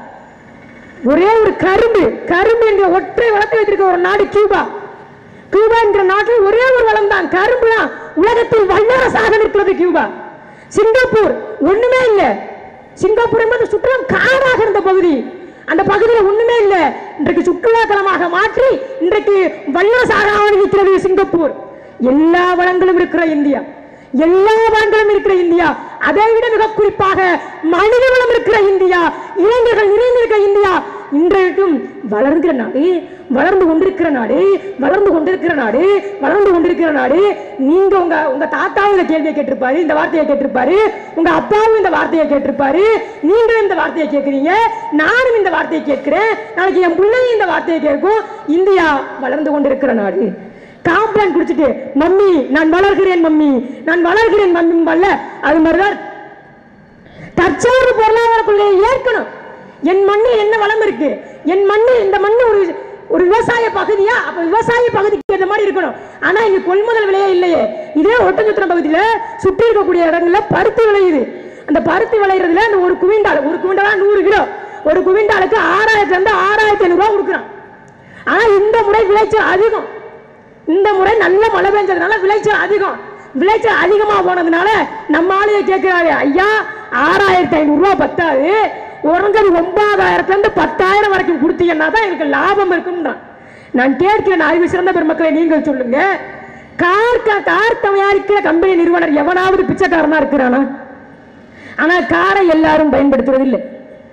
ஒரே ஒரு கரும்பு கரும்பு என்ற ஒற்றை வளத்தை வைத்திருக்க ஒரு நாடு கியூபா கியூபா என்கிற நாட்டில் ஒரே ஒரு வளம் தான் கரும்பு தான் உலகத்தில் வல்லரசாக நிற்கிறது கியூபா சிங்கப்பூர் ஒண்ணுமே இல்ல சிங்கப்பூர் என்பது சுற்றுலா காடாக இருந்த பகுதி அந்த பகுதியில் ஒண்ணுமே இல்ல இன்றைக்கு சுற்றுலா தலமாக மாற்றி இன்றைக்கு வல்லரசாக நிற்கிறது சிங்கப்பூர் எல்லா வளங்களும் இருக்கிற இந்தியா எல்லா வளங்களும் இருக்கிற இந்தியா அதை விட மிக குறிப்பாக மனித வளம் இருக்கிற இந்தியா இளைஞர்கள் நிறைந்திருக்கிற இந்தியா இன்றைக்கும் வளர்கிற நாடு வளர்ந்து கொண்டிருக்கிற நாடு வளர்ந்து கொண்டிருக்கிற நாடு வளர்ந்து கொண்டிருக்கிற நாடு நீங்க உங்க உங்க தாத்தாவும் இந்த கேள்வியை கேட்டிருப்பாரு இந்த வார்த்தையை கேட்டிருப்பாரு உங்க அப்பாவும் இந்த வார்த்தையை கேட்டிருப்பாரு நீங்களும் இந்த வார்த்தையை கேட்கிறீங்க நானும் இந்த வார்த்தையை கேட்கிறேன் நாளைக்கு என் பிள்ளையும் இந்த வார்த்தையை கேட்கும் இந்தியா வளர்ந்து கொண்டிருக்கிற நாடு காம்ப்ளான் குடிச்சிட்டு மம்மி நான் வளர்கிறேன் மம்மி நான் வளர்கிறேன் மம்மி வரல அது மாதிரிதான் தற்சார்பு பொருளாதார கொள்கையை ஏற்கணும் என் மண்ணில் என்ன வளம் இருக்கு என் மண்ணில் இந்த மண்ணு ஒரு ஒரு விவசாய பகுதியா அப்ப விவசாய பகுதிக்கு இந்த மாதிரி இருக்கணும் ஆனா இங்க கொள்முதல் விலையே இல்லையே இதே ஒட்டஞ்சத்திரம் பகுதியில சுற்றி இருக்கக்கூடிய இடங்கள்ல பருத்தி விளையுது அந்த பருத்தி விளையிறதுல அந்த ஒரு குவிண்டால் ஒரு குவிண்டாலா நூறு கிலோ ஒரு குவிண்டாலுக்கு ஆறாயிரத்துல இருந்து ஆறாயிரத்தி ஐநூறு ரூபாய் கொடுக்குறான் ஆனா இந்த முறை விளைச்சல் அதிகம் இந்த முறை நல்ல மழை பெஞ்சதுனால விளைச்சல் அதிகம் விளைச்சல் அதிகமா போனதுனால நம்ம ஆளுங்க கேட்கிறாரு ஐயா ஆறாயிரத்தி ஐநூறு ரூபாய் பத்தாது உறஞ்சது ஒன்பதாயிரத்துல இருந்து பத்தாயிரம் வரைக்கும் கொடுத்தீங்கன்னா தான் எனக்கு லாபம் இருக்கும்னா நான் கேட்கிறேன் அறிவு சிறந்த பெருமக்களை நீங்கள் சொல்லுங்க கார் க- கார் தயாரிக்கிற கம்பெனி நிறுவனர் எவனாவது பிச்சைக்காரனா இருக்கிறானா ஆனா காரை எல்லாரும் பயன்படுத்துறது இல்லை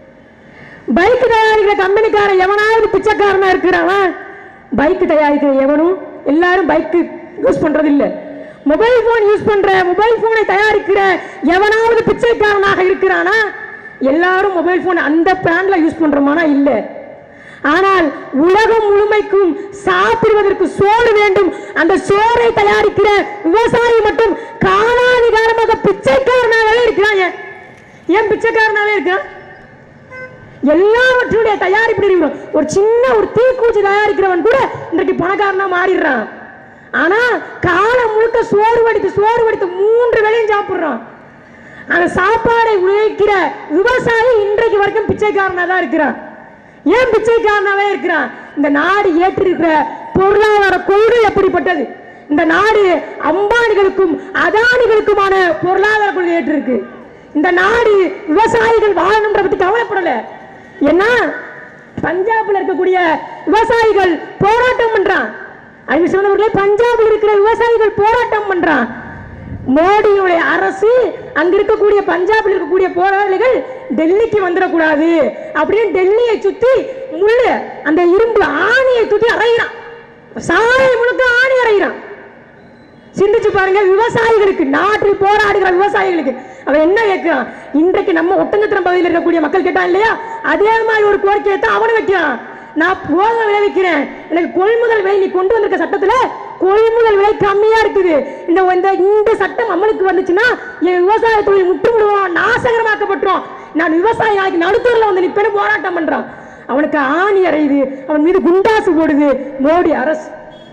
பைக் தயாரிக்கிற கம்பெனிக்காரன் எவனாவது பிச்சைக்காரனா இருக்கிறானா பைக் தயாரிக்கிற எவனும் எல்லாரும் பைக் யூஸ் பண்றது இல்ல மொபைல் போன் யூஸ் பண்ற மொபைல் போனை தயாரிக்கிற எவனாவது பிச்சைக்காரனாக இருக்கிறானா எல்லாரும் மொபைல் போன் அந்த பிராண்ட்ல யூஸ் பண்றோமானா இல்ல ஆனால் உலகம் முழுமைக்கும் சாப்பிடுவதற்கு சோறு வேண்டும் அந்த சோறை தயாரிக்கிற விவசாயி மட்டும் காலாதிகாரமாக பிச்சைக்காரனாகவே இருக்கிறான் ஏன்? ஏன் பிச்சைக்காரனாவே இருக்கிறான் எல்லாவற்றுடைய தயாரிப்பு நிறுவனம் ஒரு சின்ன ஒரு தீக்குச்சி தயாரிக்கிறவன் கூட இன்றைக்கு பணக்காரனா மாறிடுறான் ஆனா காலம் முழுக்க சோறு வடித்து சோறு வடித்து மூன்று வேளையும் சாப்பிடுறான் அந்த சாப்பாடை உழைக்கிற விவசாயி இன்றைக்கு வரைக்கும் பிச்சைக்காரனா தான் இருக்கிறான் ஏன் பிச்சைக்காரனாவே இருக்கிறான் இந்த நாடு ஏற்றிருக்கிற பொருளாதார கொள்கை எப்படிப்பட்டது இந்த நாடு அம்பானிகளுக்கும் அதானிகளுக்குமான பொருளாதார கொள்கை ஏற்றிருக்கு இந்த நாடு விவசாயிகள் வாழணும்ன்ற பத்தி கவலைப்படல ஏன்னா பஞ்சாப்ல இருக்கக்கூடிய விவசாயிகள் போராட்டம் பண்றான் அறிவு சொன்னவர்களே பஞ்சாபில் இருக்கிற விவசாயிகள் போராட்டம் பண்றான் மோடியுடைய அரசு அங்க இருக்கக்கூடிய பஞ்சாபில் இருக்கக்கூடிய போராளிகள் டெல்லிக்கு வந்துடக்கூடாது அப்படின்னு டெல்லியை சுத்தி முள்ளு அந்த இரும்பு ஆணியை சுத்தி அறையிறான் சாலை முழுக்க ஆணி அறையிறான் சிந்திச்சு பாருங்க விவசாயிகளுக்கு நாட்டில் போராடுகிற விவசாயிகளுக்கு அவன் என்ன கேட்கிறான் இன்றைக்கு நம்ம ஒட்டஞ்சத்திரம் பகுதியில் இருக்கக்கூடிய மக்கள் கேட்டான் இல்லையா அதே மாதிரி ஒரு கோரிக்கையை தான் அவனும் வைக்கிறான் நான் போக விளைவிக்கிறேன் எனக்கு கொள்முதல் விலை நீ கொண்டு வந்திருக்க சட்டத்துல கொள்முதல் விலை கம்மியா இருக்குது இந்த இந்த இந்த சட்டம் அமலுக்கு வந்துச்சுன்னா என் விவசாய தொழில் முற்றுமுடுவோம் நாசகரமாக்கப்பட்டுரும் நான் விவசாயி நாளைக்கு நடுத்தூர்ல வந்து நிப்பேன்னு போராட்டம் பண்றான் அவனுக்கு ஆணி அறையுது அவன் மீது குண்டாசு போடுது மோடி அரசு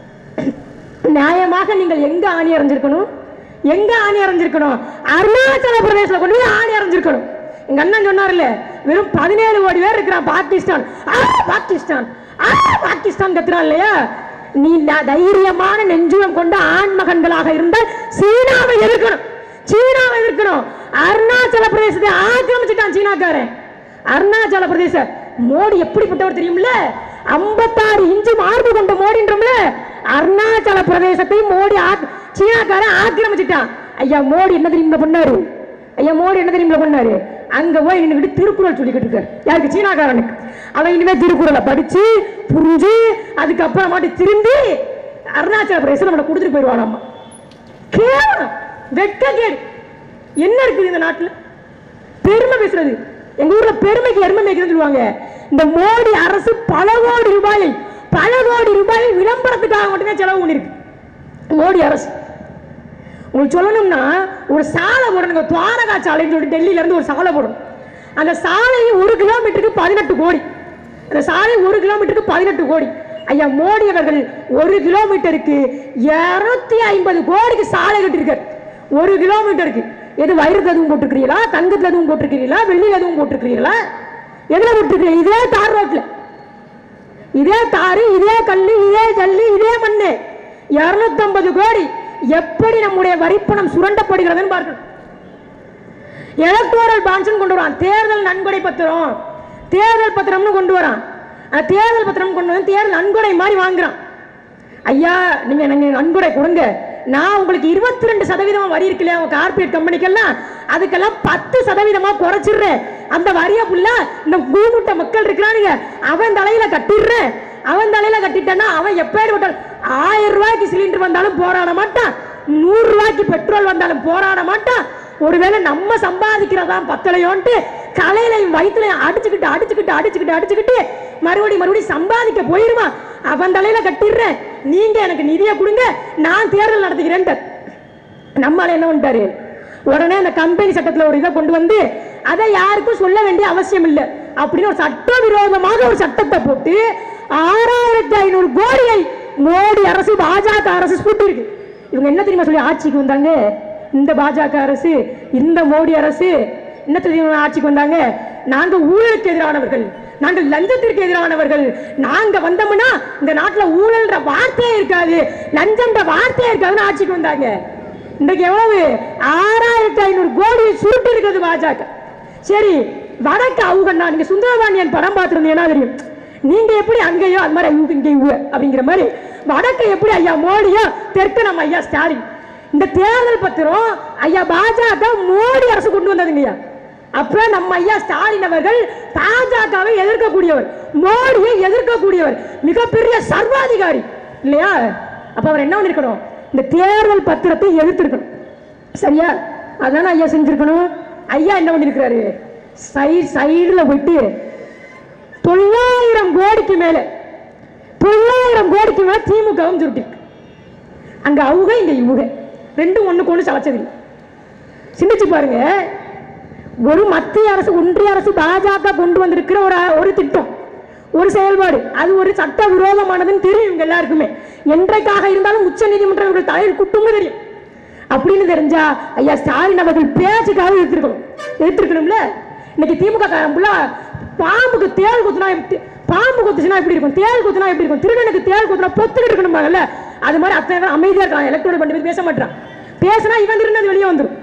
நியாயமாக நீங்கள் எங்க ஆணி அரைஞ்சிருக்கணும் எங்க ஆணி அரைஞ்சிருக்கணும் அருணாச்சல பிரதேசத்துல கொண்டு போய் ஆணி அரைஞ்சிருக்கணும் எங்க அண்ணன் சொன்னார்ல வெறும் பதினேழு கோடி பேர் இருக்கிறான் பாகிஸ்தான் ஆ பாகிஸ்தான் ஆ பாகிஸ்தான் கத்துறான் இல்லையா நீ ந- தைரியமான நெஞ்சுரம் கொண்ட ஆண் மகன்களாக இருந்தால் சீனாவை எதிர்க்கணும் சீனாவை எதிர்க்கணும் அருணாச்சல பிரதேசத்தை ஆக்கிரமிச்சுட்டான் சீனாக்காரன் அருணாச்சல பிரதேச மோடி எப்படிப்பட்டவர் தெரியும்ல ஐம்பத்தாறு இன்ச்சு மார்பு கொண்ட மோடின்றோம்ல அருணாச்சல பிரதேசத்தை மோடி ஆக்- சீனாக்காரன் ஆக்கிரமிச்சிட்டான் ஐயா மோடி என்ன தெரியுமா பண்ணாரு ஐயா மோடி என்ன தெரியுமா பண்ணாரு அங்க போய் நின்னுக்கிட்டு திருக்குறள் சொல்லிக்கிட்டு இருக்காரு யாருக்கு சீனாக்காரனுக்கு அவன் இனிமே திருக்குறளை படிச்சு புரிஞ்சு அதுக்கப்புறமாட்டி திரும்பி அருணாச்சல பிரதேசம் நம்மளை கொடுத்துட்டு போயிடுவானாமா கேவலம் வெட்க கேடு என்ன இருக்குது இந்த நாட்டுல பெருமை பேசுறது எங்க ஊர்ல பெருமைக்கு எருமை மேய்க்கிறதுன்னு சொல்லுவாங்க இந்த மோடி அரசு பல கோடி ரூபாயை பல கோடி ரூபாயை விளம்பரத்துக்காக மட்டுமே செலவு பண்ணிருக்கு மோடி அரசு உங்களுக்கு சொல்லணும்னா ஒரு சாலை போடணுங்க துவாரகா சாலைன்னு சொல்லிட்டு டெல்லியில இருந்து ஒரு சாலை போடணும் அந்த சாலை ஒரு கிலோமீட்டருக்கு பதினெட்டு கோடி அந்த சாலை ஒரு கிலோமீட்டருக்கு பதினெட்டு கோடி ஐயா மோடி அவர்கள் ஒரு கிலோமீட்டருக்கு இருநூத்தி ஐம்பது கோடிக்கு சாலை கட்டியிருக்காரு ஒரு கிலோமீட்டருக்கு எது வைரத்துல எதுவும் போட்டிருக்கிறீங்களா தங்கத்துல எதுவும் போட்டிருக்கிறீங்களா வெள்ளியில எதுவும் போட்டிருக்கிறீங்களா எதுல போட்டிருக்கிறீங்க இதே தார் ரோட்ல இதே தாரு இதே கல்லு இதே ஜல்லு இதே மண்ணு 250 கோடி எப்படி நம்முடைய வரிப்பணம் சுரண்டப்படுகிறதுன்னு பார்க்கணும் எலக்டோரல் பாண்ட்ஸ் கொண்டு வரான் தேர்தல் நன்கொடை பத்திரம் தேர்தல் பத்திரம்னு கொண்டு வரான் அந்த தேர்தல் பத்திரம் கொண்டு வந்து தேர்தல் நன்கொடை மாதிரி வாங்குறான் ஐயா நீங்க எனக்கு நன்கொடை கொடுங்க நான் உங்களுக்கு இருபத்தி ரெண்டு சதவீதம் வரி இருக்கு இல்லையா உங்க கார்பரேட் கம்பெனிக்கெல்லாம் அதுக்கெல்லாம் பத்து சதவீதமா குறைச்சிடுறேன் அந்த வரிய புள்ள இந்த கூமுட்ட மக்கள் இருக்கிறானுங்க அவன் தலையில கட்டிடுறேன் அவன் தலையில கட்டிட்டேன்னா அவன் எப்பேற்பட்ட ஆயிரம் ரூபாய்க்கு சிலிண்டர் வந்தாலும் போராட மாட்டான் நூறு ரூபாய்க்கு பெட்ரோல் வந்தாலும் போராட மாட்டான் ஒருவேளை நம்ம சம்பாதிக்கிறதா பத்தலையோன்ட்டு தலையிலையும் வயிற்றுலையும் அடிச்சுக்கிட்டு அடிச்சுக்கிட்டு அடிச்சுக்கிட்டு அடிச்சுக்கிட்டு மறுபடி மறுபடியும் சம்பாதிக்க போயிருமா அவன் தலையில கட்டிடுறேன் நீங்க எனக்கு நிதியை கொடுங்க நான் தேர்தல் நடத்துகிறேன்ட்டு நம்மால என்ன பண்ணிட்டாரு உடனே அந்த கம்பெனி சட்டத்துல ஒரு இதை கொண்டு வந்து அதை யாருக்கும் சொல்ல வேண்டிய அவசியம் இல்லை அப்படின்னு ஒரு சட்டவிரோதமாக ஒரு சட்டத்தை போட்டு ஆறாயிரத்தி ஐநூறு கோடியை மோடி அரசு பாஜக அரசு இருக்கு இவங்க என்ன தெரியுமா சொல்லி ஆட்சிக்கு வந்தாங்க இந்த பாஜக அரசு இந்த மோடி அரசு என்ன தெரியுமா ஆட்சிக்கு வந்தாங்க நாங்க ஊழலுக்கு எதிரானவர்கள் நாங்கள் லஞ்சத்திற்கு எதிரானவர்கள் நாங்க வந்தோம்னா இந்த நாட்டுல ஊழல்ன்ற வார்த்தையே இருக்காது லஞ்சம்ன்ற வார்த்தையே இருக்காதுன்னு ஆட்சிக்கு வந்தாங்க இன்றைக்கு எவ்வளவு ஆறாயிரத்தி ஐநூறு கோடி சுருட்டு இருக்கிறது பாஜக சரி வடக்கு அவுகண்ணா நீங்க சுந்தரபாண்டியன் படம் பார்த்துருந்தீங்கன்னா தெரியும் நீங்க எப்படி அங்கேயோ அது மாதிரி இங்க இங்கே இவ அப்படிங்கிற மாதிரி வடக்கு எப்படி ஐயா மோடியோ தெற்கு நம்ம ஐயா ஸ்டாலின் இந்த தேர்தல் பத்திரம் ஐயா பாஜக மோடி அரசு கொண்டு வந்ததுங்கய்யா அப்ப நம்ம ஐயா ஸ்டாலின் அவர்கள் பாஜகவை எதிர்க்கக்கூடியவர் மோடியை எதிர்க்கக்கூடியவர் மிகப்பெரிய சர்வாதிகாரி இல்லையா அப்ப அவர் என்ன பண்ணிருக்கணும் இந்த தேர்தல் பத்திரத்தை எதிர்த்திருக்கணும் சரியா அதானே ஐயா செஞ்சிருக்கணும் ஐயா என்ன பண்ணிருக்கிறாரு சைடு சைடுல போயிட்டு தொள்ளாயிரம் கோடிக்கு மேல தொள்ளாயிரம் கோடிக்கு மேல திமுகவும் சுருட்டிருக்கு அங்க அவங்க இங்க இவங்க ரெண்டும் ஒண்ணுக்கு ஒண்ணு சளைச்சதில்லை சிந்திச்சு பாருங்க ஒரு மத்திய அரசு ஒன்றிய அரசு பாஜக கொண்டு வந்திருக்கிற ஒரு ஒரு திட்டம் ஒரு செயல்பாடு அது ஒரு சட்ட விரோதமானதுன்னு தெரியும் இவங்க எல்லாருக்குமே என்றைக்காக இருந்தாலும் உச்ச நீதிமன்றம் இவர்கள் தலையில் குட்டும்னு தெரியும் அப்படின்னு தெரிஞ்சா ஐயா ஸ்டாலின் அவர்கள் பேச்சுக்காக எடுத்திருக்கணும் எடுத்திருக்கணும்ல இன்னைக்கு திமுக காரன் புள்ள பாம்புக்கு தேள் குத்துனா எப்படி பாம்பு குத்துச்சுன்னா எப்படி இருக்கும் தேள் குத்துனா எப்படி இருக்கும் திருடனுக்கு தேள் குத்துனா பொத்துக்கிட்டு இருக்கணும்பாங்கல்ல அது மாதிரி அத்தனை பேர் அமைதியா இருக்கான் எலக்ட்ரோல் பண்ணி பேச மாட்டான் பேசினா இவன் திருநது வெளியே வந்துடும்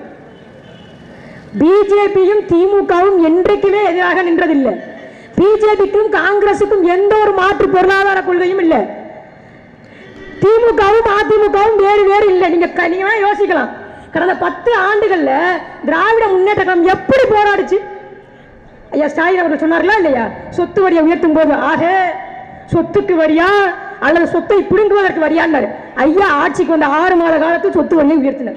பிஜேபியும் திமுகவும் என்றைக்குமே எதிராக நின்றதில்லை பிஜேபிக்கும் காங்கிரசுக்கும் எந்த ஒரு மாற்று பொருளாதார கொள்கையும் இல்லை திமுகவும் அதிமுகவும் வேறு வேறு இல்லை நீங்க க- நீங்க வேணா யோசிக்கலாம் கடந்த பத்து ஆண்டுகள்ல திராவிட முன்னேற்ற கழகம் எப்படி போராடுச்சு ஐயா ஸ்டாலின் அவர்கள் சொன்னார்களா இல்லையா சொத்து வரியை உயர்த்தும் போது ஆக சொத்துக்கு வரியா அல்லது சொத்தை பிடுங்குவதற்கு வரியான்னாரு ஐயா ஆட்சிக்கு வந்த ஆறு மாத காலத்தில் சொத்து வரியை உயர்த்தினார்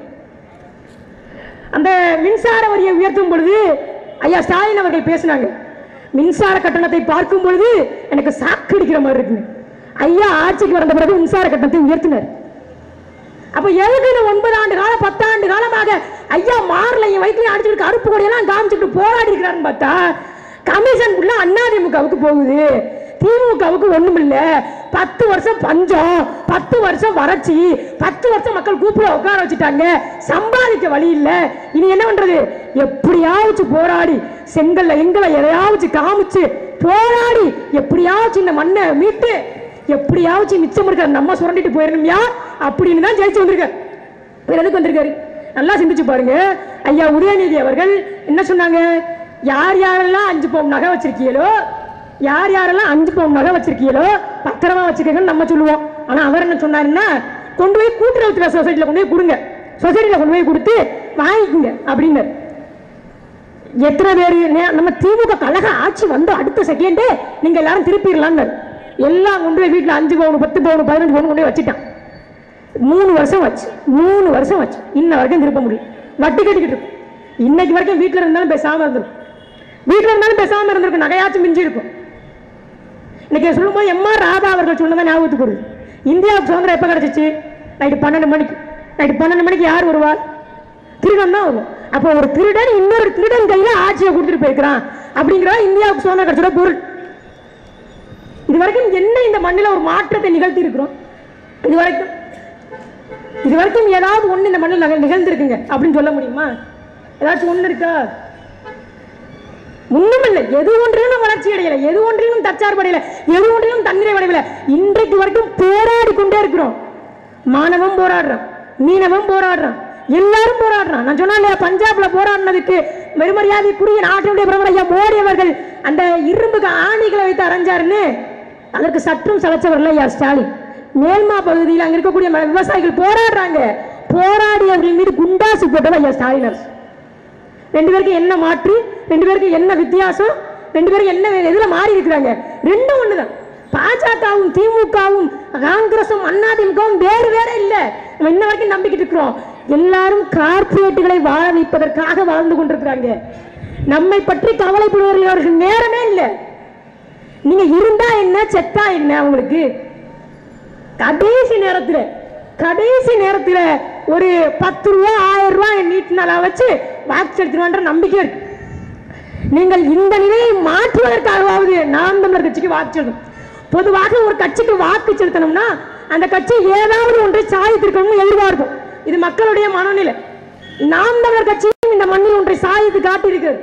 அந்த மின்சார வரியை உயர்த்தும் பொழுது ஐயா ஸ்டாலின் அவர்கள் பேசினாங்க மின்சார கட்டணத்தை பார்க்கும் பொழுது எனக்கு சாக்கடிக்கிற மாதிரி இருக்கு ஐயா ஆட்சிக்கு வந்த பிறகு மின்சார கட்டணத்தை உயர்த்தினார் அப்ப எதுக்கு இந்த ஒன்பது ஆண்டு காலம் பத்தாண்டு காலமாக ஐயா மார்லையும் வயிற்றுலையும் அடிச்சுட்டு கருப்பு கொடியெல்லாம் காமிச்சுட்டு போராடி இருக்கிறாருன்னு பார்த்தா கமிஷன் உள்ள அதிமுகவுக்கு போகுது திமுகவுக்கு ஒண்ணும் இல்ல பத்து வருஷம் பஞ்சம் பத்து வருஷம் வறட்சி பத்து வருஷம் மக்கள் கூப்பிட உட்கார வச்சுட்டாங்க சம்பாதிக்க வழி இல்ல இனி என்ன பண்றது எப்படியாச்சும் போராடி செங்கல்ல எங்களை எதையாவது காமிச்சு போராடி எப்படியாச்சும் இந்த மண்ணை மீட்டு எப்படியாச்சும் மிச்சம் இருக்கிற நம்ம சுரண்டிட்டு போயிடணும்யா அப்படின்னு தான் ஜெயிச்சு வந்திருக்காரு வேற எதுக்கு வந்திருக்காரு நல்லா சிந்திச்சு பாருங்க ஐயா உதயநிதி அவர்கள் என்ன சொன்னாங்க யார் யாரெல்லாம் அஞ்சு பவுன் நகை வச்சிருக்கீங்களோ யார் யாரெல்லாம் அஞ்சு பவுன் நகை வச்சிருக்கீங்களோ பத்திரமா வச்சிருக்கீங்கன்னு நம்ம சொல்லுவோம் ஆனா அவர் என்ன சொன்னாருன்னா கொண்டு போய் கூட்டுறவு சொசைட்டில கொண்டு போய் கொடுங்க சொசைட்டில கொண்டு போய் கொடுத்து வாங்கிக்கோங்க அப்படின்னாரு எத்தனை பேர் நம்ம திமுக கழக ஆட்சி வந்து அடுத்த செகண்டே நீங்க எல்லாரும் திருப்பிடலான்னு எல்லாம் கொண்டு போய் வீட்டில் அஞ்சு பவுன் பத்து பவுன் பதினஞ்சு பவுன் கொண்டு போய் வச்சுட்டான் மூணு வருஷம் வச்சு மூணு வருஷம் வச்சு இன்ன வரைக்கும் திருப்ப முடியும் வட்டி கட்டிக்கிட்டு இருக்கும் இன்னைக்கு வரைக்கும் வீட்டில் இருந்தாலும் பேசாம இருந்திருக்கும் வீட்டில் இருந்தாலும் பேசாம இருந்திருக்கும் நகையாச்சும் மிஞ்சி இருக்கும் இன்னைக்கு சொல்லும்போது எம்ஆர் ராதா அவர்கள் சொன்னதான் ஞாபகத்துக்கு வருது இந்தியாவுக்கு சுதந்திரம் எப்போ கிடைச்சிச்சு நைட்டு பன்னெண்டு மணிக்கு நைட்டு பன்னெண்டு மணிக்கு யார் வருவார் திருடன் தான் வருவோம் அப்போ ஒரு திருடன் இன்னொரு திருடன் கையில ஆட்சியை கொடுத்துட்டு போயிருக்கிறான் அப்படிங்கிற இந்தியாவுக்கு சுதந்திரம் கிடைச்சத பொருள் இது வரைக்கும் என்ன இந்த மண்ணில் ஒரு மாற்றத்தை நிகழ்த்தி இருக்கிறோம் இது வரைக்கும் இது வரைக்கும் ஏதாவது ஒண்ணு இந்த மண்ணில் நக- நிகழ்ந்திருக்குங்க அப்படின்னு சொல்ல முடியுமா ஏதாச்சும் ஒண்ணு இருக்கா ஒண்ணுமில்லை எது ஒன்றிலும் வளர்ச்சி அடையல எது ஒன்றிலும் தற்சார்பு அடையல எது ஒன்றிலும் தன்னிறைவு அடையல இன்றைக்கு வரைக்கும் போராடி கொண்டே இருக்கிறோம் மாணவன் போராடுறான் மீனவன் போராடுறான் எல்லாரும் போராடுறான் நான் சொன்னா இல்லையா பஞ்சாப்ல போராடினதுக்கு வெறுமரியாதைக்குரிய நாட்டினுடைய பிரதமர் ஐயா மோடி அவர்கள் அந்த இரும்புக்கு ஆணிகளை வைத்து அரைஞ்சாருன்னு அதற்கு சற்றும் சளைச்சவர்கள் ஐயா ஸ்டாலின் மேல்மா பகுதியில் அங்க இருக்கக்கூடிய ம- விவசாயிகள் போராடுறாங்க போராடியவர்கள் மீது குண்டாசு போட்டது ஐயா ஸ்டாலின் அரசு ரெண்டு பேருக்கு என்ன மாற்று ரெண்டு பேருக்கு என்ன வித்தியாசம் ரெண்டு பேருக்கு என்ன எதுல மாறி இருக்கிறாங்க ரெண்டும் ஒண்ணுதான் பாஜகவும் திமுகவும் காங்கிரசும் அதிமுகவும் வேறு வேற இல்ல நம்ம இன்ன வரைக்கும் நம்பிக்கிட்டு இருக்கிறோம் எல்லாரும் கார்ப்பரேட்டுகளை வாழ வைப்பதற்காக வாழ்ந்து கொண்டிருக்கிறாங்க நம்மை பற்றி கவலைப்படுவதில் அவர்கள் நேரமே இல்லை நீங்க இருந்தா என்ன செத்தா என்ன அவங்களுக்கு கடைசி நேரத்துல கடைசி நேரத்துல ஒரு பத்து ரூபா ஆயிரம் ரூபாய் நீட்டினால வச்சு வாக்கு செலுத்திடுவான்ற நம்பிக்கை இருக்கு நீங்கள் இந்த நிலையை மாற்றுவதற்காகவாவது நாம் தமிழர் கட்சிக்கு வாக்கு செலுத்தும் பொதுவாக ஒரு கட்சிக்கு வாக்கு செலுத்தணும்னா அந்த கட்சி ஏதாவது ஒன்றை சாதித்திருக்கணும்னு எதிர்பார்ப்போம் இது மக்களுடைய மனநிலை நாம் தமிழர் கட்சியும் இந்த மண்ணில் ஒன்றை சாதித்து காட்டியிருக்கிறது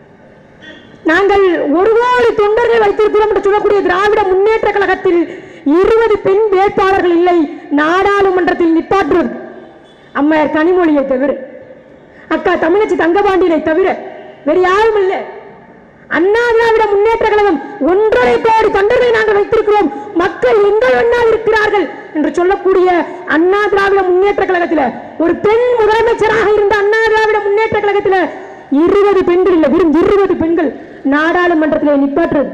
நாங்கள் ஒரு கோடி தொண்டர்கள் வைத்திருக்கிறோம் என்று சொல்லக்கூடிய திராவிட முன்னேற்ற கழகத்தில் இருபது பெண் வேட்பாளர்கள் இல்லை நாடாளுமன்றத்தில் நிப்பாற்றுவது அம்மையார் கனிமொழியை தவிர அக்கா தமிழச்சி தங்கபாண்டியனை தவிர வேறு யாரும் இல்லை அண்ணா திராவிட முன்னேற்ற கழகம் ஒன்றரை கோடி தொண்டர்களை நாங்கள் வைத்திருக்கிறோம் மக்கள் எங்கள் முன்னால் இருக்கிறார்கள் என்று சொல்லக்கூடிய அண்ணா திராவிட முன்னேற்ற கழகத்தில் ஒரு பெண் முதலமைச்சராக இருந்த அண்ணா திராவிட முன்னேற்ற கழகத்தில் இருபது பெண்கள் இல்லை வெறும் இருபது பெண்கள் நாடாளுமன்றத்தில் நிப்பாற்றுறது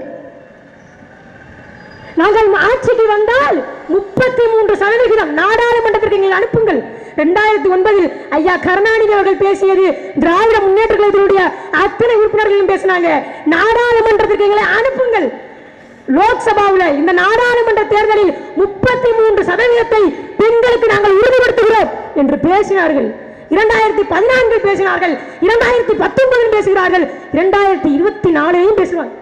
நாங்கள் ஆட்சிக்கு வந்தால் முப்பத்தி மூன்று சதவிகிதம் நாடாளுமன்றத்திற்கு எங்களை அனுப்புங்கள் இரண்டாயிரத்தி ஒன்பதில் ஐயா கருணாநிதி அவர்கள் பேசியது திராவிட முன்னேற்ற கழகத்தினுடைய அத்தனை உறுப்பினர்களும் பேசினாங்க நாடாளுமன்றத்திற்கு எங்களை அனுப்புங்கள் லோக்சபாவில் இந்த நாடாளுமன்ற தேர்தலில் முப்பத்தி மூன்று சதவீதத்தை பெண்களுக்கு நாங்கள் உறுதிப்படுத்துகிறோம் என்று பேசினார்கள் இரண்டாயிரத்தி பதினான்கில் பேசினார்கள் இரண்டாயிரத்தி பத்தொன்பதில் பேசுகிறார்கள் இரண்டாயிரத்தி இருபத்தி நாலுலையும் பேசுவாங்க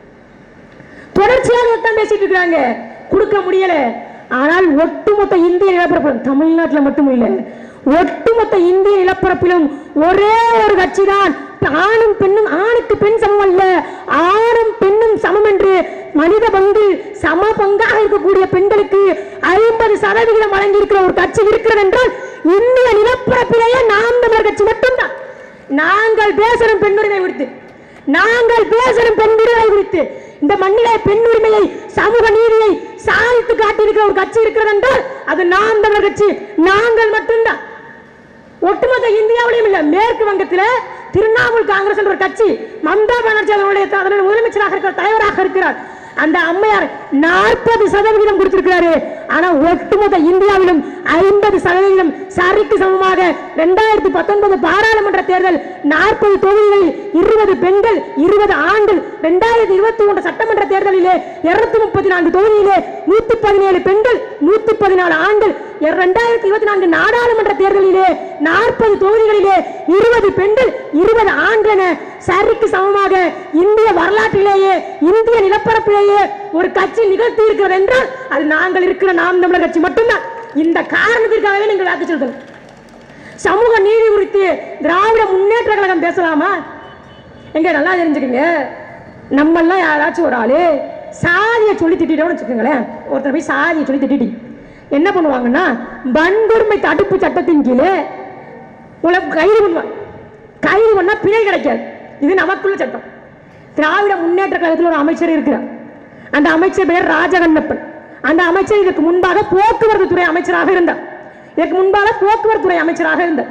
தொடர்ச்சியாக தான் பேசிட்டு இருக்காங்க கொடுக்க முடியல ஆனால் ஒட்டுமொத்த இந்திய நிலப்பரப்பிலும் தமிழ்நாட்டில் மட்டும் இல்லை ஒட்டுமொத்த இந்திய நிலப்பரப்பிலும் ஒரே ஒரு கட்சி தான் ஆணும் பெண்ணும் ஆணுக்கு பெண் சமம் அல்ல ஆணும் பெண்ணும் சமம் என்று மனித பங்கு சம பங்காக இருக்கக்கூடிய பெண்களுக்கு ஐம்பது சதவிகிதம் வழங்கி இருக்கிற ஒரு கட்சி இருக்கிறது என்றால் இந்திய நிலப்பரப்பிலேயே நாம் தமிழர் கட்சி மட்டும்தான் நாங்கள் பேசுறோம் பெண்ணுரிமை குறித்து நாங்கள் பேசுறோம் பெண் விடுதலை குறித்து இந்த மண்ணிலே பெண் உரிமையை சமூக நீதியை சாதித்து காட்டியிருக்கிற ஒரு கட்சி இருக்கிறது என்றால் அது நாம் தமிழர் கட்சி நாங்கள் மட்டும்தான் ஒட்டுமொத்த இந்தியாவிலையும் இல்ல மேற்கு வங்கத்துல திரிணாமுல் காங்கிரஸ் என்ற ஒரு கட்சி மம்தா பானர்ஜி அதனுடைய அதனுடைய முதலமைச்சராக இருக்கிற தலைவராக இருக்கிறார் அந்த அம்மையார் நாற்பது சதவிகிதம் கொடுத்திருக்கிறாரு ஆனா ஒட்டுமொத்த இந்தியாவிலும் ஐம்பது சதவிகிதம் சரிக்கு சமமாக இரண்டாயிரத்தி பத்தொன்பது பாராளுமன்ற தேர்தல் நாற்பது தொகுதிகளில் இருபது பெண்கள் இருபது ஆண்கள் இரண்டாயிரத்தி இருபத்தி ஒன்று சட்டமன்ற தேர்தலிலே இருநூத்தி முப்பத்தி நான்கு தொகுதியிலே நூத்தி பதினேழு பெண்கள் நூத்தி பதினாலு ஆண்கள் இரண்டாயிரத்தி இருபத்தி நான்கு நாடாளுமன்ற தேர்தலிலே நாற்பது தொகுதிகளிலே இருபது பெண்கள் இருபது ஆண்கள் என சரிக்கு சமமாக இந்திய வரலாற்றிலேயே இந்திய நிலப்பரப்பிலேயே ஒரு கட்சி நிகழ்த்தி இருக்கிறது என்றால் அது நாங்கள் இருக்கிற நாம் தமிழர் கட்சி மட்டும்தான் இந்த காரணத்திற்காகவே நீங்கள் வாக்கு செலுத்தணும் சமூக நீதி குறித்து திராவிட முன்னேற்ற கழகம் பேசலாமா எங்க நல்லா தெரிஞ்சுக்கங்க நம்மெல்லாம் யாராச்சும் ஒரு ஆளு சாதியை சொல்லி திட்டிட்டோம்னு வச்சுக்கோங்களேன் ஒருத்தர் போய் சாதியை சொல்லி திட்டிட்டி என்ன பண்ணுவாங்கன்னா வன்கொடுமை தடுப்பு சட்டத்தின் கீழே உங்களை கைது பண்ணுவாங்க கைது பண்ணா பிழை கிடைக்காது இது நமக்குள்ள சட்டம் திராவிட முன்னேற்ற கழகத்தில் ஒரு அமைச்சர் இருக்கிறார் அந்த அமைச்சர் பெயர் ராஜகண்ணப்பன் அந்த அமைச்சர் இதற்கு முன்பாக போக்குவரத்து துறை அமைச்சராக இருந்தார் இதற்கு முன்பாக போக்குவரத்து துறை அமைச்சராக இருந்தார்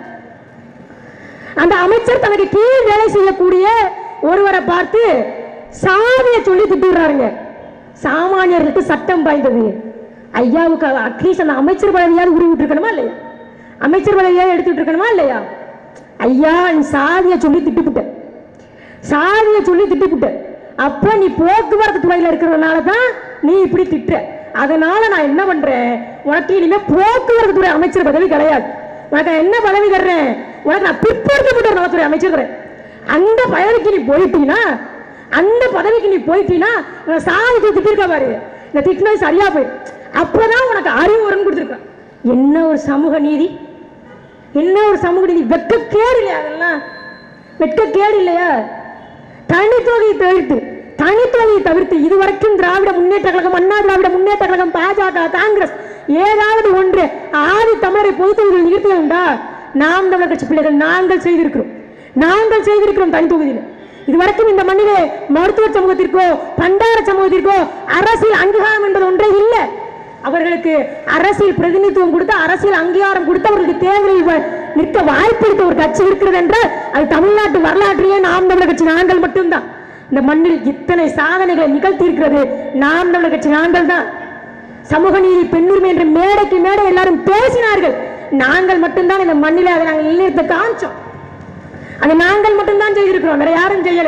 அந்த அமைச்சர் தனக்கு கீழ் வேலை செய்யக்கூடிய ஒருவரை பார்த்து சாதியை சொல்லி திட்டுறாருங்க சாமானியர்களுக்கு சட்டம் பாய்ந்தது ஐயாவுக்கு அட்லீஸ்ட் அந்த அமைச்சர் பதவியாவது உருவிட்டு இருக்கணுமா இல்லையா அமைச்சர் பதவியாவது எடுத்துட்டு இருக்கணுமா இல்லையா ஐயா நீ சாதியை சொல்லி திட்டுவிட்ட சாதியை சொல்லி திட்டிப்புட்ட அப்ப நீ போக்குவரத்து துறையில இருக்கிறதுனால தான் நீ இப்படி திட்டுற அதனால நான் என்ன பண்றேன் உனக்கு இனிமே போக்குவரத்து துறை அமைச்சர் பதவி கிடையாது உனக்கு நான் என்ன பதவி தர்றேன் உனக்கு நான் பிற்படுத்தப்பட்ட ஒரு நலத்துறை அமைச்சர் தரேன் அந்த பதவிக்கு நீ போயிட்டீங்கன்னா அந்த பதவிக்கு நீ போயிட்டீங்கன்னா இவன் சாதி திட்டிருக்க பாரு இந்த திட்டினது சரியா போயிடும் அப்பதான் உனக்கு அறிவு வரும்னு கொடுத்துருக்கான் என்ன ஒரு சமூக நீதி என்ன ஒரு சமூக நீதி வெட்கக்கேடு இல்லையா அதெல்லாம் வெட்கக்கேடு இல்லையா தனித்தொகையை தவிர்த்து தனித்தொகையை தவிர்த்து இதுவரைக்கும் திராவிட முன்னேற்ற கழகம் அண்ணா திராவிட முன்னேற்ற கழகம் பாஜக காங்கிரஸ் ஏதாவது ஒன்று ஆதி தமிழரை பொதுத்தொகுதியில் நிகழ்த்தியது உண்டா நாம் தமிழர் கட்சி பிள்ளைகள் நாங்கள் செய்திருக்கிறோம் நாங்கள் செய்திருக்கிறோம் தனித்தொகுதியில் இதுவரைக்கும் இந்த மண்ணிலே மருத்துவ சமூகத்திற்கோ பண்டார சமூகத்திற்கோ அரசியல் அங்கீகாரம் என்பது ஒன்றே இல்லை அவர்களுக்கு அரசியல் பிரதிநிதித்துவம் கொடுத்து அரசியல் அங்கீகாரம் கொடுத்து அவர்களுக்கு தேர்தலில் வ- நிற்க வாய்ப்பளித்த ஒரு கட்சி இருக்கிறது என்றால் அது தமிழ்நாட்டு வரலாற்றிலேயே நாம் தமிழர் கட்சி நாங்கள் மட்டும்தான் இந்த மண்ணில் இத்தனை சாதனைகளை நிகழ்த்தி இருக்கிறது நாம் தமிழர் கட்சி நாங்கள் தான் சமூக நீதி பெண்ணுரிமை என்று மேடைக்கு மேடை எல்லாரும் பேசினார்கள் நாங்கள் மட்டும்தான் இந்த மண்ணிலே அதை நாங்கள் நிலைநிறுத்த காமிச்சோம் அதை நாங்கள் மட்டும்தான் செய்திருக்கிறோம் வேற யாரும் செய்யல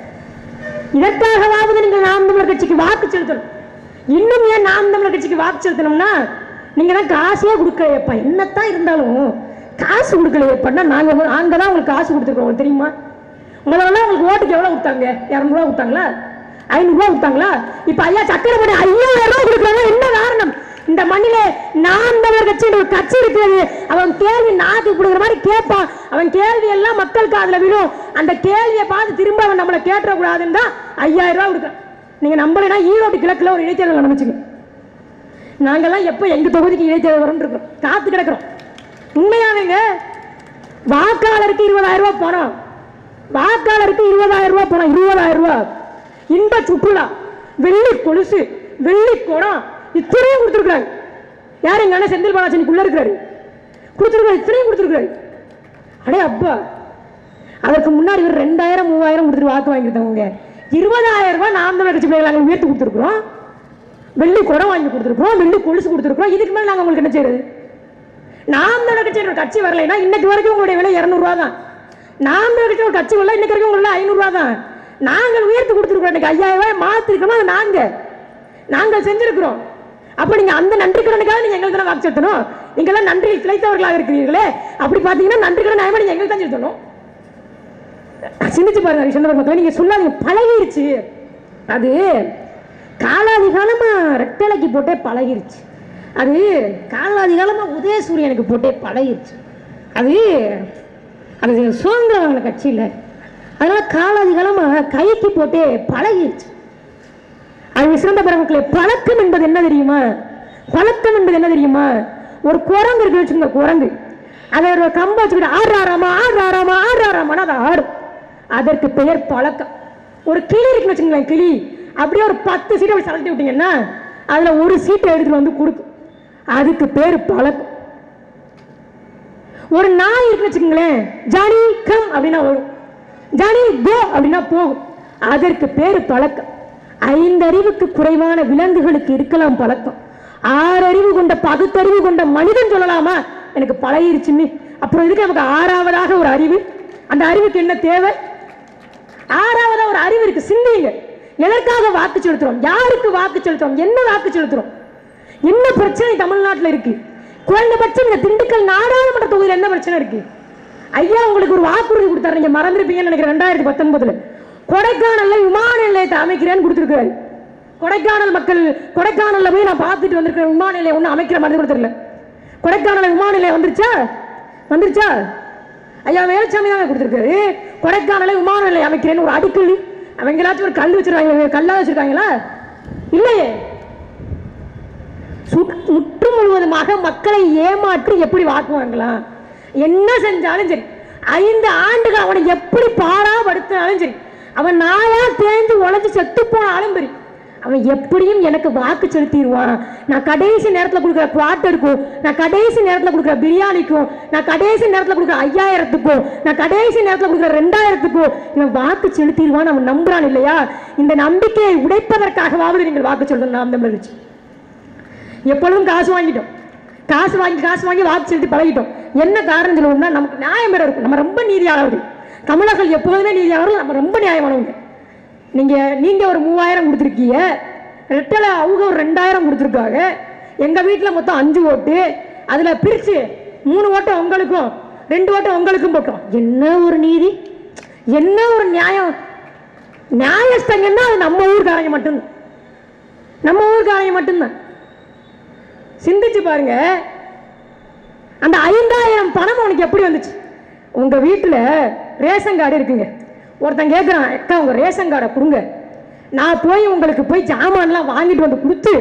இதற்காகவாவது நீங்கள் நாம் தமிழர் கட்சிக்கு வாக்கு செலுத்தணும் இன்னும் ஏன் நாம் தமிழர் கட்சிக்கு வாக்கு செலுத்தணும்னா நீங்க தான் காசே கொடுக்கலையப்பா என்னத்தான் இருந்தாலும் காசு கொடுக்கலையப்பான்னா நாங்க வந்து- நாங்க தான் உங்களுக்கு காசு கொடுத்துருக்கோம் உங்களுக்கு தெரியுமா முதல்ல உங்களுக்கு ஓட்டுக்கு எவ்வளவு கொடுத்தாங்க இரநூறுவா கொடுத்தாங்களா ஐநூறுரூவா கொடுத்தாங்களா இப்ப ஐயா சக்கரை போட்டு ஐயாயிரம் ரூபாய் கொடுக்குறாங்க என்ன காரணம் இந்த மண்ணிலே நாம் தமிழர் கட்சின்ற ஒரு கட்சி இருக்கிறது அவன் கேள்வி நாக்கு கொடுக்குற மாதிரி கேட்பான் அவன் கேள்வி எல்லாம் மக்கள் காதுல விழும் அந்த கேள்வியை பார்த்து திரும்ப அவன் நம்மளை கேட்டக்கூடாதுன்னு தான் ஐயாயிரம் ரூபாய் கொடுக்குறான் நீங்க நம்பலைன்னா ஈரோடு கிழக்குல ஒரு இடைத்தேர்தல் நடந்துச்சுங்க நாங்கெல்லாம் எப்போ எங்க தொகுதிக்கு இடைத்தேர்தல் வரும்னு இருக்கோம் காத்து கிடக்குறோம் உண்மையாவேங்க வாக்காளருக்கு இருபதாயிரம் ரூபாய் பணம் வாக்காளருக்கு இருபதாயிரம் ரூபாய் பணம் இருபதாயிரம் ரூபாய் இன்ப சுற்றுலா வெள்ளி கொலுசு வெள்ளி குடம் இத்தனையும் கொடுத்துருக்காங்க யார் எங்க அண்ணன் செந்தில் பாலாஜனுக்குள்ள இருக்கிறாரு கொடுத்துருக்காரு இத்தனையும் கொடுத்துருக்காரு அடே அப்பா அதற்கு முன்னாடி ஒரு ரெண்டாயிரம் மூவாயிரம் கொடுத்துட்டு வாக்கு வாங்கியிருந்தவங்க இருபதாயிரம் ரூபாய் நாம் தமிழர் கட்சி பிள்ளைகளை நாங்கள் உயர்த்தி கொடுத்துருக்குறோம் வெள்ளி குடம் வாங்கி கொடுத்துருக்கோம் வெள்ளி கொலுசு கொடுத்துருக்கோம் இதுக்கு மேலே நாங்கள் உங்களுக்கு என்ன செய்யறது நாம் தமிழர் கட்சி ஒரு கட்சி வரலைன்னா இன்னைக்கு வரைக்கும் உங்களுடைய விலை இரநூறுவா தான் நாம் தமிழர் கட்சி ஒரு கட்சி வரல இன்னைக்கு வரைக்கும் உங்களுடைய ஐநூறுரூவா தான் நாங்கள் உயர்த்தி கொடுத்துருக்கோம் இன்னைக்கு ஐயாயிரம் ரூபாய் மாற்றிருக்கணும் அது நாங்கள் நாங்கள் செஞ்சிருக்கிறோம் அப்ப நீங்க அந்த நன்றி கடனுக்காக நீங்க எங்களுக்கு தானே வாக்கு செலுத்தணும் நீங்களாம் நன்றி கிடைத்தவர்களாக இருக்கிறீர்களே அப்படி பாத்தீங்கன்னா நன்றி கடன் நியாயமா நீங்க எங்களுக்கு தான் செலுத்தணும் சிந்திச்சு பாருங்க விஷயம் மக்கள் நீங்க சொல்லாதீங்க பழகிருச்சு அது காலாதி காலமா ரெட்டலைக்கு போட்டே பழகிருச்சு அது காலாதி காலமா உதயசூரியனுக்கு போட்டே பழகிருச்சு அது அது சுதந்திர வாங்கின கட்சி இல்லை அதனால காலாதி காலமா கைக்கு போட்டே பழகிருச்சு அது சிறந்த பிறமக்களே பழக்கம் என்பது என்ன தெரியுமா பழக்கம் என்பது என்ன தெரியுமா ஒரு குரங்கு இருக்கு வச்சுக்கோங்க குரங்கு அதை ஒரு கம்ப வச்சுக்கிட்டு ஆடுறாராமா ஆடுறாராமா ஆடுறாராமான்னு அதை ஆடும் அதற்கு பெயர் பழக்கம் ஒரு கிளி இருக்குன்னு வச்சுக்கோங்களேன் கிளி அப்படியே ஒரு பத்து சீட்டை அப்படி சலட்டி விட்டீங்கன்னா அதுல ஒரு சீட்டை எடுத்துட்டு வந்து கொடுக்கும் அதுக்கு பேர் பழக்கம் ஒரு நாய் இருக்குன்னு வச்சுக்கோங்களேன் ஜானி கம் அப்படின்னா வரும் ஜானி கோ அப்படின்னா போகும் அதற்கு பேரு பழக்கம் ஐந்தறிவுக்கு குறைவான விலங்குகளுக்கு இருக்கலாம் பழக்கம் ஆறு அறிவு கொண்ட பகுத்தறிவு கொண்ட மனிதன் சொல்லலாமா எனக்கு பழகிருச்சுன்னு அப்புறம் இதுக்கு நமக்கு ஆறாவதாக ஒரு அறிவு அந்த அறிவுக்கு என்ன தேவை ஆறாவதா ஒரு அறிவு இருக்கு சிந்திங்க எதற்காக வாக்கு செலுத்துறோம் யாருக்கு வாக்கு செலுத்துறோம் என்ன வாக்கு செலுத்துறோம் என்ன பிரச்சனை தமிழ்நாட்டுல இருக்கு குறைந்தபட்சம் இந்த திண்டுக்கல் நாடாளுமன்ற தொகுதியில் என்ன பிரச்சனை இருக்கு ஐயா உங்களுக்கு ஒரு வாக்குறுதி கொடுத்தாரு நீங்க மறந்துருப்பீங்கன்னு நினைக்கிறேன் ரெண்டாயிரத்தி பத்தொன்பதுல கொடைக்கானல்ல விமான நிலையத்தை அமைக்கிறேன்னு கொடுத்துருக்காரு கொடைக்கானல் மக்கள் கொடைக்கானல்ல போய் நான் பார்த்துட்டு வந்திருக்கிறேன் விமான நிலையம் ஒன்றும் அமைக்கிற மாதிரி கொடுத்துருல கொடைக்கானல் விமான நிலையம் வந்துருச்சா வந்துருச்சா ஐயா வேலுச்சாமி தான் கொடுத்துருக்காரு கொடைக்கானல விமான நிலையம் அமைக்கிறேன்னு ஒரு அடிக்கல் அவங்களாச்சும் ஒரு கல் வச்சிருக்காங்க கல்லா வச்சிருக்காங்களா இல்லையே சுட்- முற்று முழுவதுமாக மக்களை ஏமாற்றி எப்படி வாக்கு வாங்கலாம் என்ன செஞ்சாலும் சரி ஐந்து ஆண்டுகள் அவனை எப்படி பாராபடுத்தினாலும் சரி அவன் நாயா தேஞ்சு உழைச்சு செத்து போனாலும் சரி அவன் எப்படியும் எனக்கு வாக்கு செலுத்திடுவான் நான் கடைசி நேரத்தில் கொடுக்குற குவார்ட்டருக்கும் நான் கடைசி நேரத்தில் கொடுக்குற பிரியாணிக்கும் நான் கடைசி நேரத்தில் கொடுக்குற ஐயாயிரத்துக்கும் நான் கடைசி நேரத்தில் கொடுக்குற ரெண்டாயிரத்துக்கும் இவன் வாக்கு செலுத்திடுவான் அவன் நம்புறான் இல்லையா இந்த நம்பிக்கையை உடைப்பதற்காகவாவது நீங்கள் வாக்கு சொல்லணும் நாம் தமிழர் கட்சி எப்பொழுதும் காசு வாங்கிட்டோம் காசு வாங்கி காசு வாங்கி வாக்கு செலுத்தி பழகிட்டோம் என்ன காரணம் சொல்லணும்னா நமக்கு நியாயம் வேற இருக்கும் நம்ம ரொம்ப நீதியாளர்கள் தமிழர்கள் எப்போதுமே நீதியாளர்கள் நம்ம ரொம்ப நியாயமானவங்க நீங்க நீங்க ஒரு மூவாயிரம் கொடுத்துருக்கீங்க ரெட்டலை அவங்க ஒரு ரெண்டாயிரம் கொடுத்துருக்காங்க எங்க வீட்டில் மொத்தம் அஞ்சு ஓட்டு அதுல பிரிச்சு மூணு ஓட்டு உங்களுக்கும் ரெண்டு ஓட்டு உங்களுக்கும் போட்டோம் என்ன ஒரு நீதி என்ன ஒரு நியாயம் நியாயஸ்தங்கன்னா அது நம்ம ஊர்காரங்க மட்டும்தான் நம்ம ஊர்காரங்க மட்டும்தான் சிந்திச்சு பாருங்க அந்த ஐந்தாயிரம் பணம் உனக்கு எப்படி வந்துச்சு உங்க வீட்டுல ரேஷன் கார்டு இருக்குங்க ஒருத்தன் கேட்குறான் அக்கா உங்க ரேஷன் கார்டை கொடுங்க நான் போய் உங்களுக்கு போய் ஜாமான்லாம் வாங்கிட்டு வந்து கொடுத்து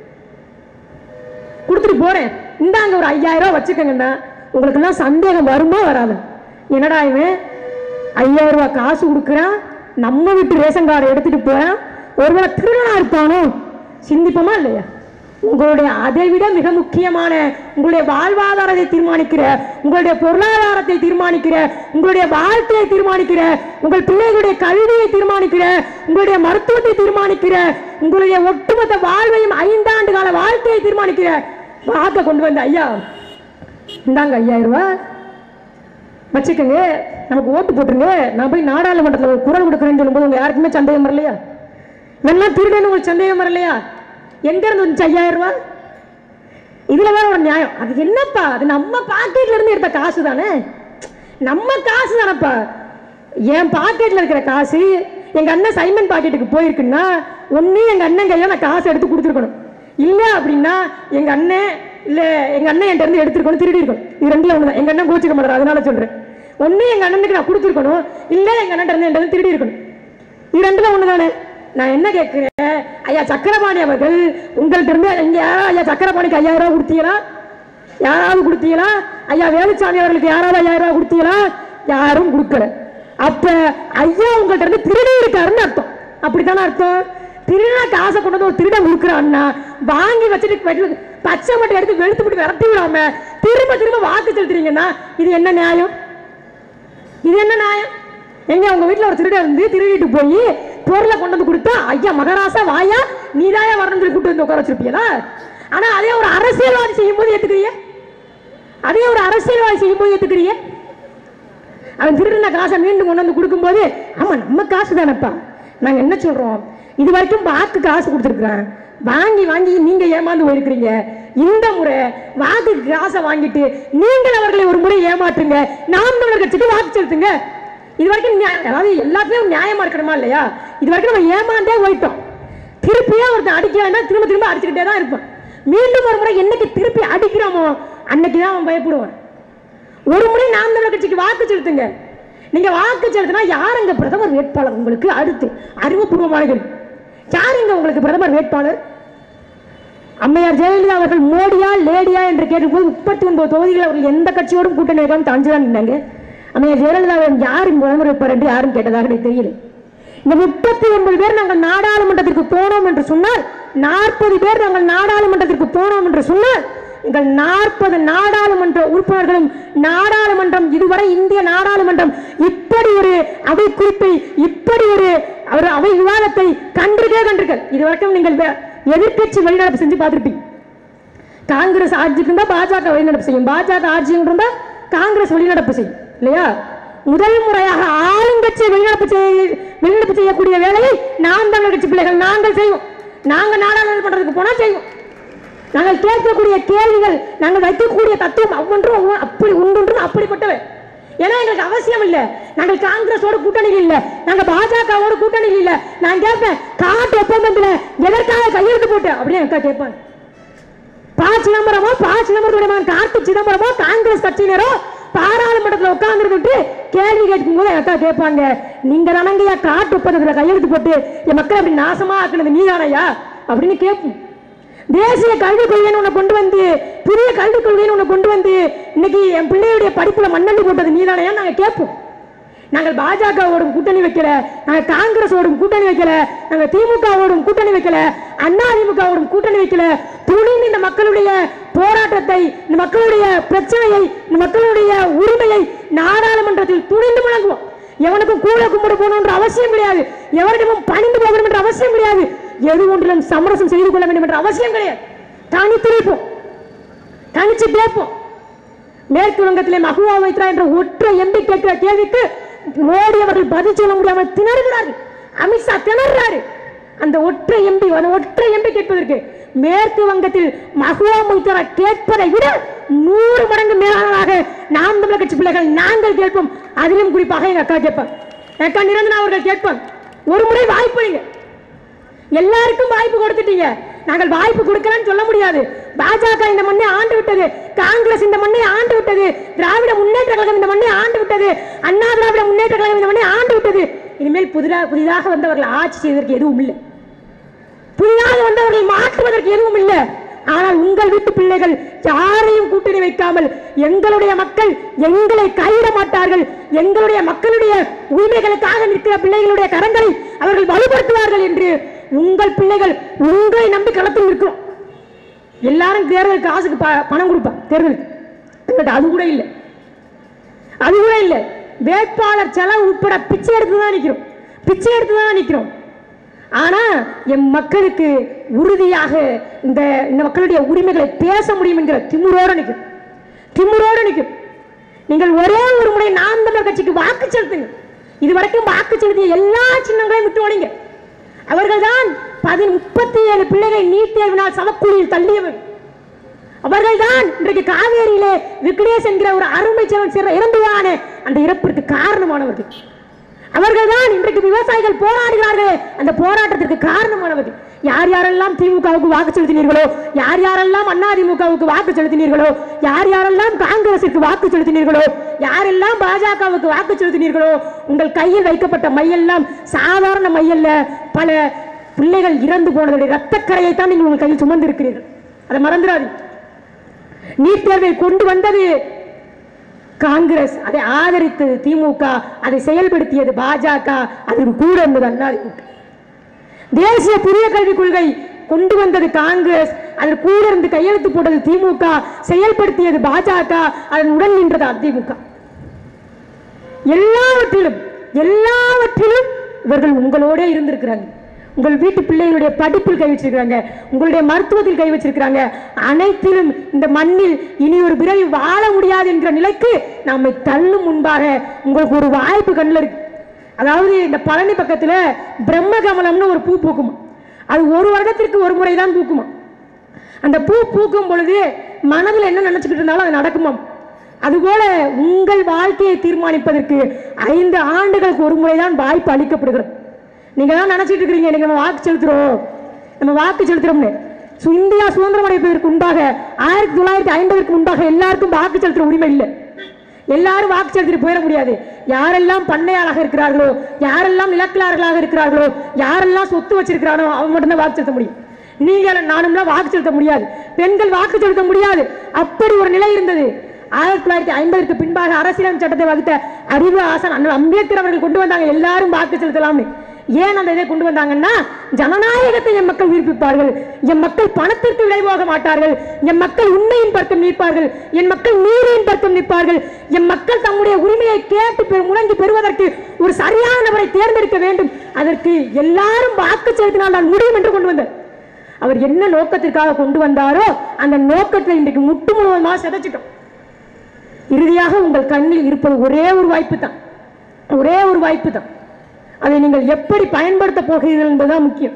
கொடுத்துட்டு போறேன் இந்தாங்க ஒரு ஐயாயிரம் ரூபாய் வச்சுக்கோங்கண்ணா உங்களுக்கெல்லாம் சந்தேகம் வருமா வராது என்னடா இவன் ஐயாயிரம் ரூபாய் காசு கொடுக்குறான் நம்ம வீட்டு ரேஷன் கார்டை எடுத்துட்டு போறான் ஒருவேளை திருடனா இருப்பானோ சிந்திப்போமா இல்லையா உங்களுடைய அதை விட மிக முக்கியமான உங்களுடைய வாழ்வாதாரத்தை தீர்மானிக்கிற உங்களுடைய பொருளாதாரத்தை தீர்மானிக்கிற உங்களுடைய வாழ்க்கையை தீர்மானிக்கிற உங்கள் பிள்ளைகளுடைய கல்வியை தீர்மானிக்கிற உங்களுடைய மருத்துவத்தை தீர்மானிக்கிற உங்களுடைய ஒட்டுமொத்த வாழ்வையும் ஐந்தாண்டு கால வாழ்க்கையை தீர்மானிக்கிற வாக்க கொண்டு வந்த ஐயா இந்தாங்க ஐயாயிரம் ரூபாய் வச்சுக்கோங்க நமக்கு ஓட்டு போட்டுருங்க நான் போய் நாடாளுமன்றத்தில் ஒரு குரல் கொடுக்குறேன்னு சொல்லும்போது உங்க யாருக்குமே சந்தேகம் வரலையா வேணா திருடன்னு உங்களுக்கு சந்தேகம் வரலையா எங்க இருந்து வந்துச்சு ஐயாயிரம் ரூபாய் இதுல வேற ஒரு நியாயம் அது என்னப்பா அது நம்ம பாக்கெட்ல இருந்து எடுத்த காசு தானே நம்ம காசு தானப்பா என் பாக்கெட்ல இருக்கிற காசு எங்க அண்ணன் சைமன் பாக்கெட்டுக்கு போயிருக்குன்னா ஒண்ணு எங்க அண்ணன் கையில நான் காசு எடுத்து கொடுத்துருக்கணும் இல்ல அப்படின்னா எங்க அண்ணன் இல்ல எங்க அண்ணன் என்கிட்ட இருந்து எடுத்துருக்கணும் திருடி இருக்கணும் இது ரெண்டுல ஒண்ணுதான் எங்க அண்ணன் கோச்சிக்க மாட்டாரு அதனால சொல்றேன் ஒண்ணு எங்க அண்ணனுக்கு நான் கொடுத்துருக்கணும் இல்ல எங்க அண்ணன் இருந்து என்கிட்ட இருந்து திருடி இருக்கணும் இது ரெண்டுல ஒண்ணுதானே நான் என்ன கேட்கிறேன் ஐயா சக்கரபாணி அவர்கள் உங்கள்ட்ட இருந்து இங்க யாராவது ஐயா சக்கரபாணிக்கு ஐயாயிரம் ரூபாய் கொடுத்தீங்களா யாராவது கொடுத்தீங்களா ஐயா வேலுச்சாமி அவர்களுக்கு யாராவது ஐயாயிரம் ரூபாய் கொடுத்தீங்களா யாரும் கொடுக்கல அப்ப ஐயா உங்கள்ட்ட இருந்து திருடி இருக்காருன்னு அர்த்தம் அப்படித்தானே அர்த்தம் திருடா காசை கொண்டு வந்து ஒரு திருடன் கொடுக்குறான்னா வாங்கி வச்சுட்டு வெட்டு- பச்சை மட்டை எடுத்து வெளுத்து போட்டு விரட்டி விடாம திரும்ப திரும்ப வாக்கு செலுத்துறீங்கன்னா இது என்ன நியாயம் இது என்ன நியாயம் எங்க உங்க வீட்ல ஒரு திருடன் இருந்து திருடிட்டு போய் பொருளை கொண்டு வந்து கொடுத்தா ஐயா மகராசா வாயா நீதாயா வரணும்னு சொல்லி கூட்டு வந்து உட்கார வச்சிருப்பீங்களா ஆனா அதே ஒரு அரசியல்வாதி செய்யும் போது ஏத்துக்கிறீங்க அதே ஒரு அரசியல்வாதி செய்யும் போது ஏத்துக்கிறீங்க அவன் திருடின காசை மீண்டும் கொண்டு வந்து கொடுக்கும்போது ஆமா நம்ம காசு தானப்பா நாங்க என்ன சொல்றோம் இது வரைக்கும் வாக்கு காசு கொடுத்துருக்குறேன் வாங்கி வாங்கி நீங்க ஏமாந்து போயிருக்கிறீங்க இந்த முறை வாக்கு காசை வாங்கிட்டு நீங்கள் அவர்களை ஒரு முறை ஏமாற்றுங்க நாம் தமிழர் கட்சிக்கு வாக்கு செலுத்துங்க இது வரைக்கும் நியா- அதாவது எல்லாத்துலயும் நியாயமா இருக்கணுமா இல்லையா இது வரைக்கும் நம்ம ஏமாந்தே போயிட்டோம் திருப்பியே ஒருத்தன் அடிக்கிறான்னா திரும்ப திரும்ப அடிச்சுக்கிட்டே தான் இருப்பான் மீண்டும் ஒரு முறை என்னைக்கு திருப்பி அடிக்கிறோமோ அன்னைக்கு தான் அவன் பயப்படுவான் ஒரு முறை நாம் தமிழர் கட்சிக்கு வாக்கு செலுத்துங்க நீங்க வாக்கு செலுத்தினா யாருங்க பிரதமர் வேட்பாளர் உங்களுக்கு அடுத்து அறிவுபூர்வமான கேள்வி யாருங்க உங்களுக்கு பிரதமர் வேட்பாளர் அம்மையார் ஜெயலலிதா அவர்கள் மோடியா லேடியா என்று கேட்டபோது முப்பத்தி ஒன்பது தொகுதிகள் அவர்கள் எந்த கட்சியோடும் கூட்டணி வைக்காம தஞ்சுதான் நின்றாங்க அம்மையார் ஜெயலலிதா அவர்கள் யார் பிரதமர் வேட்பாளர் என்று யாரும் கேட்டதாக எனக்கு தெரியல இந்த முப்பத்தி ஒன்பது பேர் நாங்கள் நாடாளுமன்றத்திற்கு போனோம் என்று சொன்னால் நாற்பது பேர் நாங்கள் நாடாளுமன்றத்திற்கு போனோம் என்று சொன்னால் எங்கள் நாற்பது நாடாளுமன்ற உறுப்பினர்களும் நாடாளுமன்றம் இதுவரை இந்திய நாடாளுமன்றம் இப்படி ஒரு அவை குறிப்பை இப்படி ஒரு ஒரு அவை விவாதத்தை கண்டிருக்கே கண்டிருக்க இதுவரைக்கும் நீங்கள் வே- எதிர்க்கட்சி வெளிநடப்பு செஞ்சு பார்த்திருப்பீங்க காங்கிரஸ் ஆட்சிக்கு இருந்தா பாஜக வெளிநடப்பு செய்யும் பாஜக ஆட்சி இருந்தா காங்கிரஸ் வெளிநடப்பு செய்யும் இல்லையா முதல் முறையாக ஆளுங்கட்சி வெளிநடப்பு செய்ய வெளிநடப்பு செய்யக்கூடிய வேலையை நாம் தமிழர் கட்சி பிள்ளைகள் நாங்கள் செய்வோம் நாங்க நாடாளுமன்றத்துக்கு போனா செய்வோம் நாங்கள் கேட்கக்கூடிய கேள்விகள் நாங்கள் வைக்கக்கூடிய தத்துவம் ஒவ்வொன்றும் ஒவ்வொரு- அப்படி ஒன்றொன்றும் அப்படிப்பட்டவை ஏன்னா எங்களுக்கு அவசியம் இல்ல நாங்கள் காங்கிரஸோட கூட்டணியில் இல்ல நாங்க பாஜகவோட கூட்டணியில் இல்ல நான் கேட்பேன் காட்டு ஒப்பந்தத்துல எதற்காக கையெழுத்து போட்டு அப்படின்னு அக்கா கேட்பாங்க ப சிதம்பரமோ ப சிதம்பரத்துடைய மகன் கார்த்திக் சிதம்பரமோ காங்கிரஸ் கட்சியினரோ பாராளுமன்றத்தில் உட்கார்ந்துட்டு கேள்வி கேட்கும் போது அக்கா கேட்பாங்க நீங்க தானங்கய்யா காட்டு ஒப்பந்தத்துல கையெழுத்து போட்டு என் மக்களை அப்படி நாசமா ஆக்குனது நீதானையா அப்படின்னு கேட்போம் தேசிய கல்விக் கொள்கைன்னு ஒண்ணு கொண்டு வந்து புதிய கல்விக் கொள்கைன்னு ஒண்ணு கொண்டு வந்து இன்னைக்கு என் பிள்ளையுடைய படிப்புல மண்ணள்ளி போட்டது நீதானையா நாங்க கேட்போம் நாங்கள் பாஜகவோடும் கூட்டணி வைக்கல நாங்க காங்கிரஸோடும் கூட்டணி வைக்கல நாங்க திமுகவோடும் கூட்டணி வைக்கல அண்ணா திமுகவோடும் கூட்டணி வைக்கல துணிந்து இந்த மக்களுடைய போராட்டத்தை இந்த மக்களுடைய பிரச்சனையை இந்த மக்களுடைய உரிமையை நாடாளுமன்றத்தில் துணிந்து முழங்குவோம் எவனுக்கும் கூட கும்பிட போகணுன்ற அவசியம் கிடையாது எவரிடமும் பணிந்து போகணும் என்ற அவசியம் கிடையாது எது ஒன்றிலும் சமரசம் செய்து கொள்ள வேண்டும் என்ற அவசியம் கிடையாது தனித்து நிற்போம் தனிச்சு கேட்போம் மேற்கு வங்கத்திலே மகுவா வைத்ரா என்ற ஒற்றை எம்பி கேட்கிற கேள்விக்கு மோடி அவர்கள் பதில் சொல்ல முடியாமல் திணறுகிறார்கள் அமித்ஷா திணறுறாரு அந்த ஒற்றை எம்பி அந்த ஒற்றை எம்பி கேட்பதற்கு மேற்கு வங்கத்தில் மகுவா மொய்தரா கேட்பதை விட நூறு மடங்கு மேலானதாக நாம் தமிழர் கட்சி பிள்ளைகள் நாங்கள் கேட்போம் அதிலும் குறிப்பாக எங்க அக்கா கேட்பார் அக்கா நிரஞ்சனா அவர்கள் கேட்பார் ஒரு முறை வாய்ப்பளிங்க எல்லாருக்கும் வாய்ப்பு கொடுத்துட்டீங்க நாங்கள் வாய்ப்பு கொடுக்கலன்னு சொல்ல முடியாது பாஜக இந்த மண்ணை ஆண்டு விட்டது காங்கிரஸ் இந்த மண்ணை ஆண்டு விட்டது திராவிட முன்னேற்ற கழகம் இந்த மண்ணை ஆண்டு விட்டது அண்ணா திராவிட முன்னேற்ற கழகம் இந்த மண்ணை ஆண்டு விட்டது இனிமேல் புதிதாக புதிதாக வந்தவர்கள் ஆட்சி செய்வதற்கு எதுவும் இல்லை புதிதாக வந்தவர்கள் மாற்றுவதற்கு எதுவும் இல்லை ஆனால் உங்கள் வீட்டு பிள்ளைகள் யாரையும் கூட்டணி வைக்காமல் எங்களுடைய மக்கள் எங்களை கைவிட மாட்டார்கள் எங்களுடைய மக்களுடைய உரிமைகளுக்காக நிற்கிற பிள்ளைகளுடைய கரங்களை அவர்கள் வலுப்படுத்துவார்கள் என்று உங்கள் பிள்ளைகள் உங்களை நம்பி களத்தில் நிற்கும் எல்லாரும் தேர்தலுக்கு காசுக்கு ப- பணம் கொடுப்பாங்க தேர்தலுக்கு எங்கள்கிட்ட அது கூட இல்லை அது கூட இல்லை வேட்பாளர் செலவு உட்பட பிச்சை எடுத்து தான் நிற்கிறோம் பிச்சை எடுத்து தான் நிற்கிறோம் ஆனா என் மக்களுக்கு உறுதியாக இந்த இந்த மக்களுடைய உரிமைகளை பேச முடியும் என்கிற திமுறோட நிற்கும் திமுறோட நிற்கும் நீங்கள் ஒரே ஒரு முறை நாம் தமிழர் கட்சிக்கு வாக்கு செலுத்துங்க இதுவரைக்கும் வாக்கு செலுத்திய எல்லா சின்னங்களையும் விட்டு ஓடிங்க அவர்கள்தான் பதி முப்பத்தி ஏழு பிள்ளைகளை நீட் தேர்வினால் சவக்குழியில் தள்ளியவர் அவர்கள்தான் இன்றைக்கு காவேரியிலே விக்னேஷ் என்கிற ஒரு அருமை சேவன் சிற இறந்துவானே அந்த இறப்பிற்கு காரணமானவர்கள் அவர்கள்தான் இன்றைக்கு விவசாயிகள் போராடுகிறார்களே அந்த போராட்டத்திற்கு காரணமானவர்கள் யார் யாரெல்லாம் திமுகவுக்கு வாக்கு செலுத்தினீர்களோ யார் யாரெல்லாம் அண்ணா திமுகவுக்கு வாக்கு செலுத்தினீர்களோ யார் யாரெல்லாம் காங்கிரசிற்கு வாக்கு செலுத்தினீர்களோ யாரெல்லாம் பாஜகவுக்கு வாக்கு செலுத்தினீர்களோ உங்கள் கையில் வைக்கப்பட்ட மையெல்லாம் சாதாரண மையல்ல பல பிள்ளைகள் இறந்து போனதுடைய ரத்தக்கரையை தான் நீங்கள் உங்கள் கையில் சுமந்து இருக்கிறீர்கள் அதை மறந்துடாதீங்க நீட் தேர்வை கொண்டு வந்தது காங்கிரஸ் அதை ஆதரித்தது திமுக அதை செயல்படுத்தியது பாஜக அதற்கு கூட இருந்தது அதிமுக தேசிய புதிய கல்விக் கொள்கை கொண்டு வந்தது காங்கிரஸ் அதற்கு கூட இருந்து கையெழுத்து போட்டது திமுக செயல்படுத்தியது பாஜக அதன் உடன் நின்றது அதிமுக எல்லாவற்றிலும் எல்லாவற்றிலும் இவர்கள் உங்களோட இருந்திருக்கிறாங்க உங்கள் வீட்டு பிள்ளைகளுடைய படிப்பில் கை வச்சிருக்கிறாங்க உங்களுடைய மருத்துவத்தில் கை வச்சிருக்கிறாங்க அனைத்திலும் இந்த மண்ணில் இனி ஒரு பிறவி வாழ முடியாது என்கிற நிலைக்கு நம்மை தள்ளும் முன்பாக உங்களுக்கு ஒரு வாய்ப்பு கண்ணில் இருக்கு அதாவது இந்த பழனி பக்கத்துல பிரம்மகமலம்னு ஒரு பூ பூக்குமா அது ஒரு வருடத்திற்கு ஒரு முறை தான் பூக்குமா அந்த பூ பூக்கும் பொழுது மனதில் என்ன நினைச்சுக்கிட்டு இருந்தாலும் அது நடக்குமாம் அதுபோல உங்கள் வாழ்க்கையை தீர்மானிப்பதற்கு ஐந்து ஆண்டுகளுக்கு ஒரு முறைதான் வாய்ப்பு அளிக்கப்படுகிறது நீங்க தான் நினைச்சிட்டு இருக்கிறீங்க இன்னைக்கு நம்ம வாக்கு செலுத்துறோம் நம்ம வாக்கு செலுத்துறோம்னு சு- இந்தியா சுதந்திரம் அடைப்பதற்கு முன்பாக ஆயிரத்தி தொள்ளாயிரத்தி ஐம்பதற்கு முன்பாக எல்லாருக்கும் வாக்கு செலுத்துற உரிமை இல்லை எல்லாரும் வாக்கு செலுத்திட்டு போயிட முடியாது யாரெல்லாம் பண்ணையாளாக இருக்கிறார்களோ யாரெல்லாம் நிலக்கிழார்களாக இருக்கிறார்களோ யாரெல்லாம் சொத்து வச்சிருக்கிறானோ அவங்க மட்டும்தான் வாக்கு செலுத்த முடியும் நீங்கள் நானும்லாம் வாக்கு செலுத்த முடியாது பெண்கள் வாக்கு செலுத்த முடியாது அப்படி ஒரு நிலை இருந்தது ஆயிரத்தி தொள்ளாயிரத்தி ஐம்பதுக்கு பின்பாக அரசியலமைப்பு சட்டத்தை வகுத்த அறிவு ஆசன் அண்ணல் அம்பேத்கர் அவர்கள் கொண்டு வந்தாங்க எல்லாரும் வாக்கு செலுத்தலாம்னு ஏன் அந்த இதை கொண்டு வந்தாங்கன்னா ஜனநாயகத்தை என் மக்கள் உயிர்ப்பிப்பார்கள் என் மக்கள் பணத்திற்கு விலை போக மாட்டார்கள் என் மக்கள் உண்மையின் பருத்தம் நிற்பார்கள் என் மக்கள் நீரின் பருத்தம் நிற்பார்கள் என் மக்கள் தம்முடைய உரிமையை கேட்டு பெ- முழங்கி பெறுவதற்கு ஒரு சரியான நபரை தேர்ந்தெடுக்க வேண்டும் அதற்கு எல்லாரும் வாக்கு செலுத்தினால் நான் முடியும் என்று கொண்டு வந்தார் அவர் என்ன நோக்கத்திற்காக கொண்டு வந்தாரோ அந்த நோக்கத்தை இன்றைக்கு முட்டு முழுவதுமாக சிதைச்சிட்டோம் இறுதியாக உங்கள் கண்ணில் இருப்பது ஒரே ஒரு வாய்ப்பு தான் ஒரே ஒரு வாய்ப்பு தான் அதை நீங்கள் எப்படி பயன்படுத்த போகிறீர்கள் என்பதுதான் முக்கியம்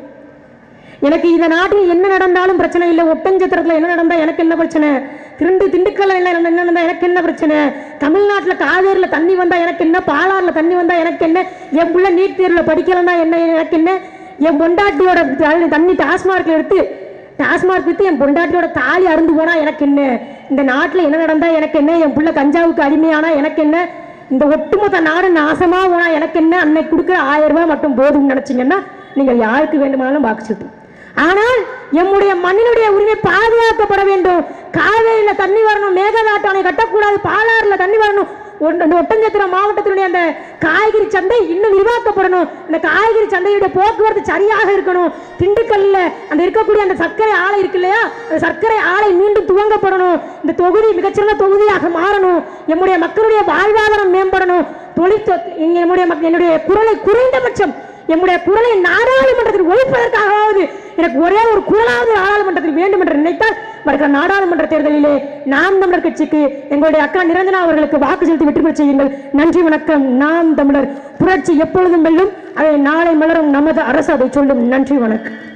எனக்கு இந்த நாட்டில் என்ன நடந்தாலும் பிரச்சனை இல்லை ஒட்டஞ்சத்திரத்தில் என்ன நடந்தா எனக்கு என்ன பிரச்சனை திண்டு திண்டுக்கல்ல என்ன நடந்தா- என்ன நடந்தா எனக்கு என்ன பிரச்சனை தமிழ்நாட்டில் காவேரியில் தண்ணி வந்தா எனக்கு என்ன பாலாறுல தண்ணி வந்தா எனக்கு என்ன என் புள்ள நீட் தேர்வில் படிக்கலன்னா என்ன எனக்கு என்ன என் பொண்டாட்டியோட த- தண்ணி டாஸ்மார்க்ல எடுத்து டாஸ்மார்க் வித்து என் பொண்டாட்டியோட தாலி அருந்து போனா எனக்கு என்ன இந்த நாட்டில் என்ன நடந்தா எனக்கு என்ன என் புள்ள கஞ்சாவுக்கு அடிமையானா எனக்கு என்ன இந்த ஒட்டுமொத்த நாடு நாசமா போனா எனக்கு என்ன அன்னைக்கு கொடுக்குற ஆயிரம் ரூபாய் மட்டும் போதும்னு நினைச்சீங்கன்னா நீங்கள் யாருக்கு வேண்டுமானாலும் வாக்கு செலுத்தலாம் ஆனால் எம்முடைய மண்ணினுடைய உரிமை பாதுகாக்கப்பட வேண்டும் காவேரியில தண்ணி வரணும் மேகதாட்டு அணை கட்டக்கூடாது பாலாறுல தண்ணி வரணும் ஒன்- இந்த ஒட்டஞ்சத்திரம் மாவட்டத்தினுடைய அந்த காய்கறி சந்தை இன்னும் விரிவாக்கப்படணும் இந்த காய்கறி சந்தையுடைய போக்குவரத்து சரியாக இருக்கணும் திண்டுக்கல்ல அந்த இருக்கக்கூடிய அந்த சர்க்கரை ஆலை இருக்கு இல்லையா அந்த சர்க்கரை ஆலை மீண்டும் துவங்கப்படணும் இந்த தொகுதி மிகச்சிறந்த தொகுதியாக மாறணும் எம்முடைய மக்களுடைய வாழ்வாதாரம் மேம்படணும் தொழில் என்னுடைய மக்- என்னுடைய குரலை குறைந்தபட்சம் எம்முடைய குரலை நாடாளுமன்றத்தில் ஒழிப்பதற்காகவாவது எனக்கு ஒரே ஒரு குரலாவது நாடாளுமன்றத்தில் வேண்டும் என்று நினைத்தால் வருகிற நாடாளுமன்ற தேர்தலிலே நாம் தமிழர் கட்சிக்கு எங்களுடைய அக்கா நிரஞ்சனா அவர்களுக்கு வாக்கு செலுத்தி வெற்றி பெற செய்யுங்கள் நன்றி வணக்கம் நாம் தமிழர் புரட்சி எப்பொழுதும் வெல்லும் அதை நாளை மலரும் நமது அரசு அதை சொல்லும் நன்றி வணக்கம்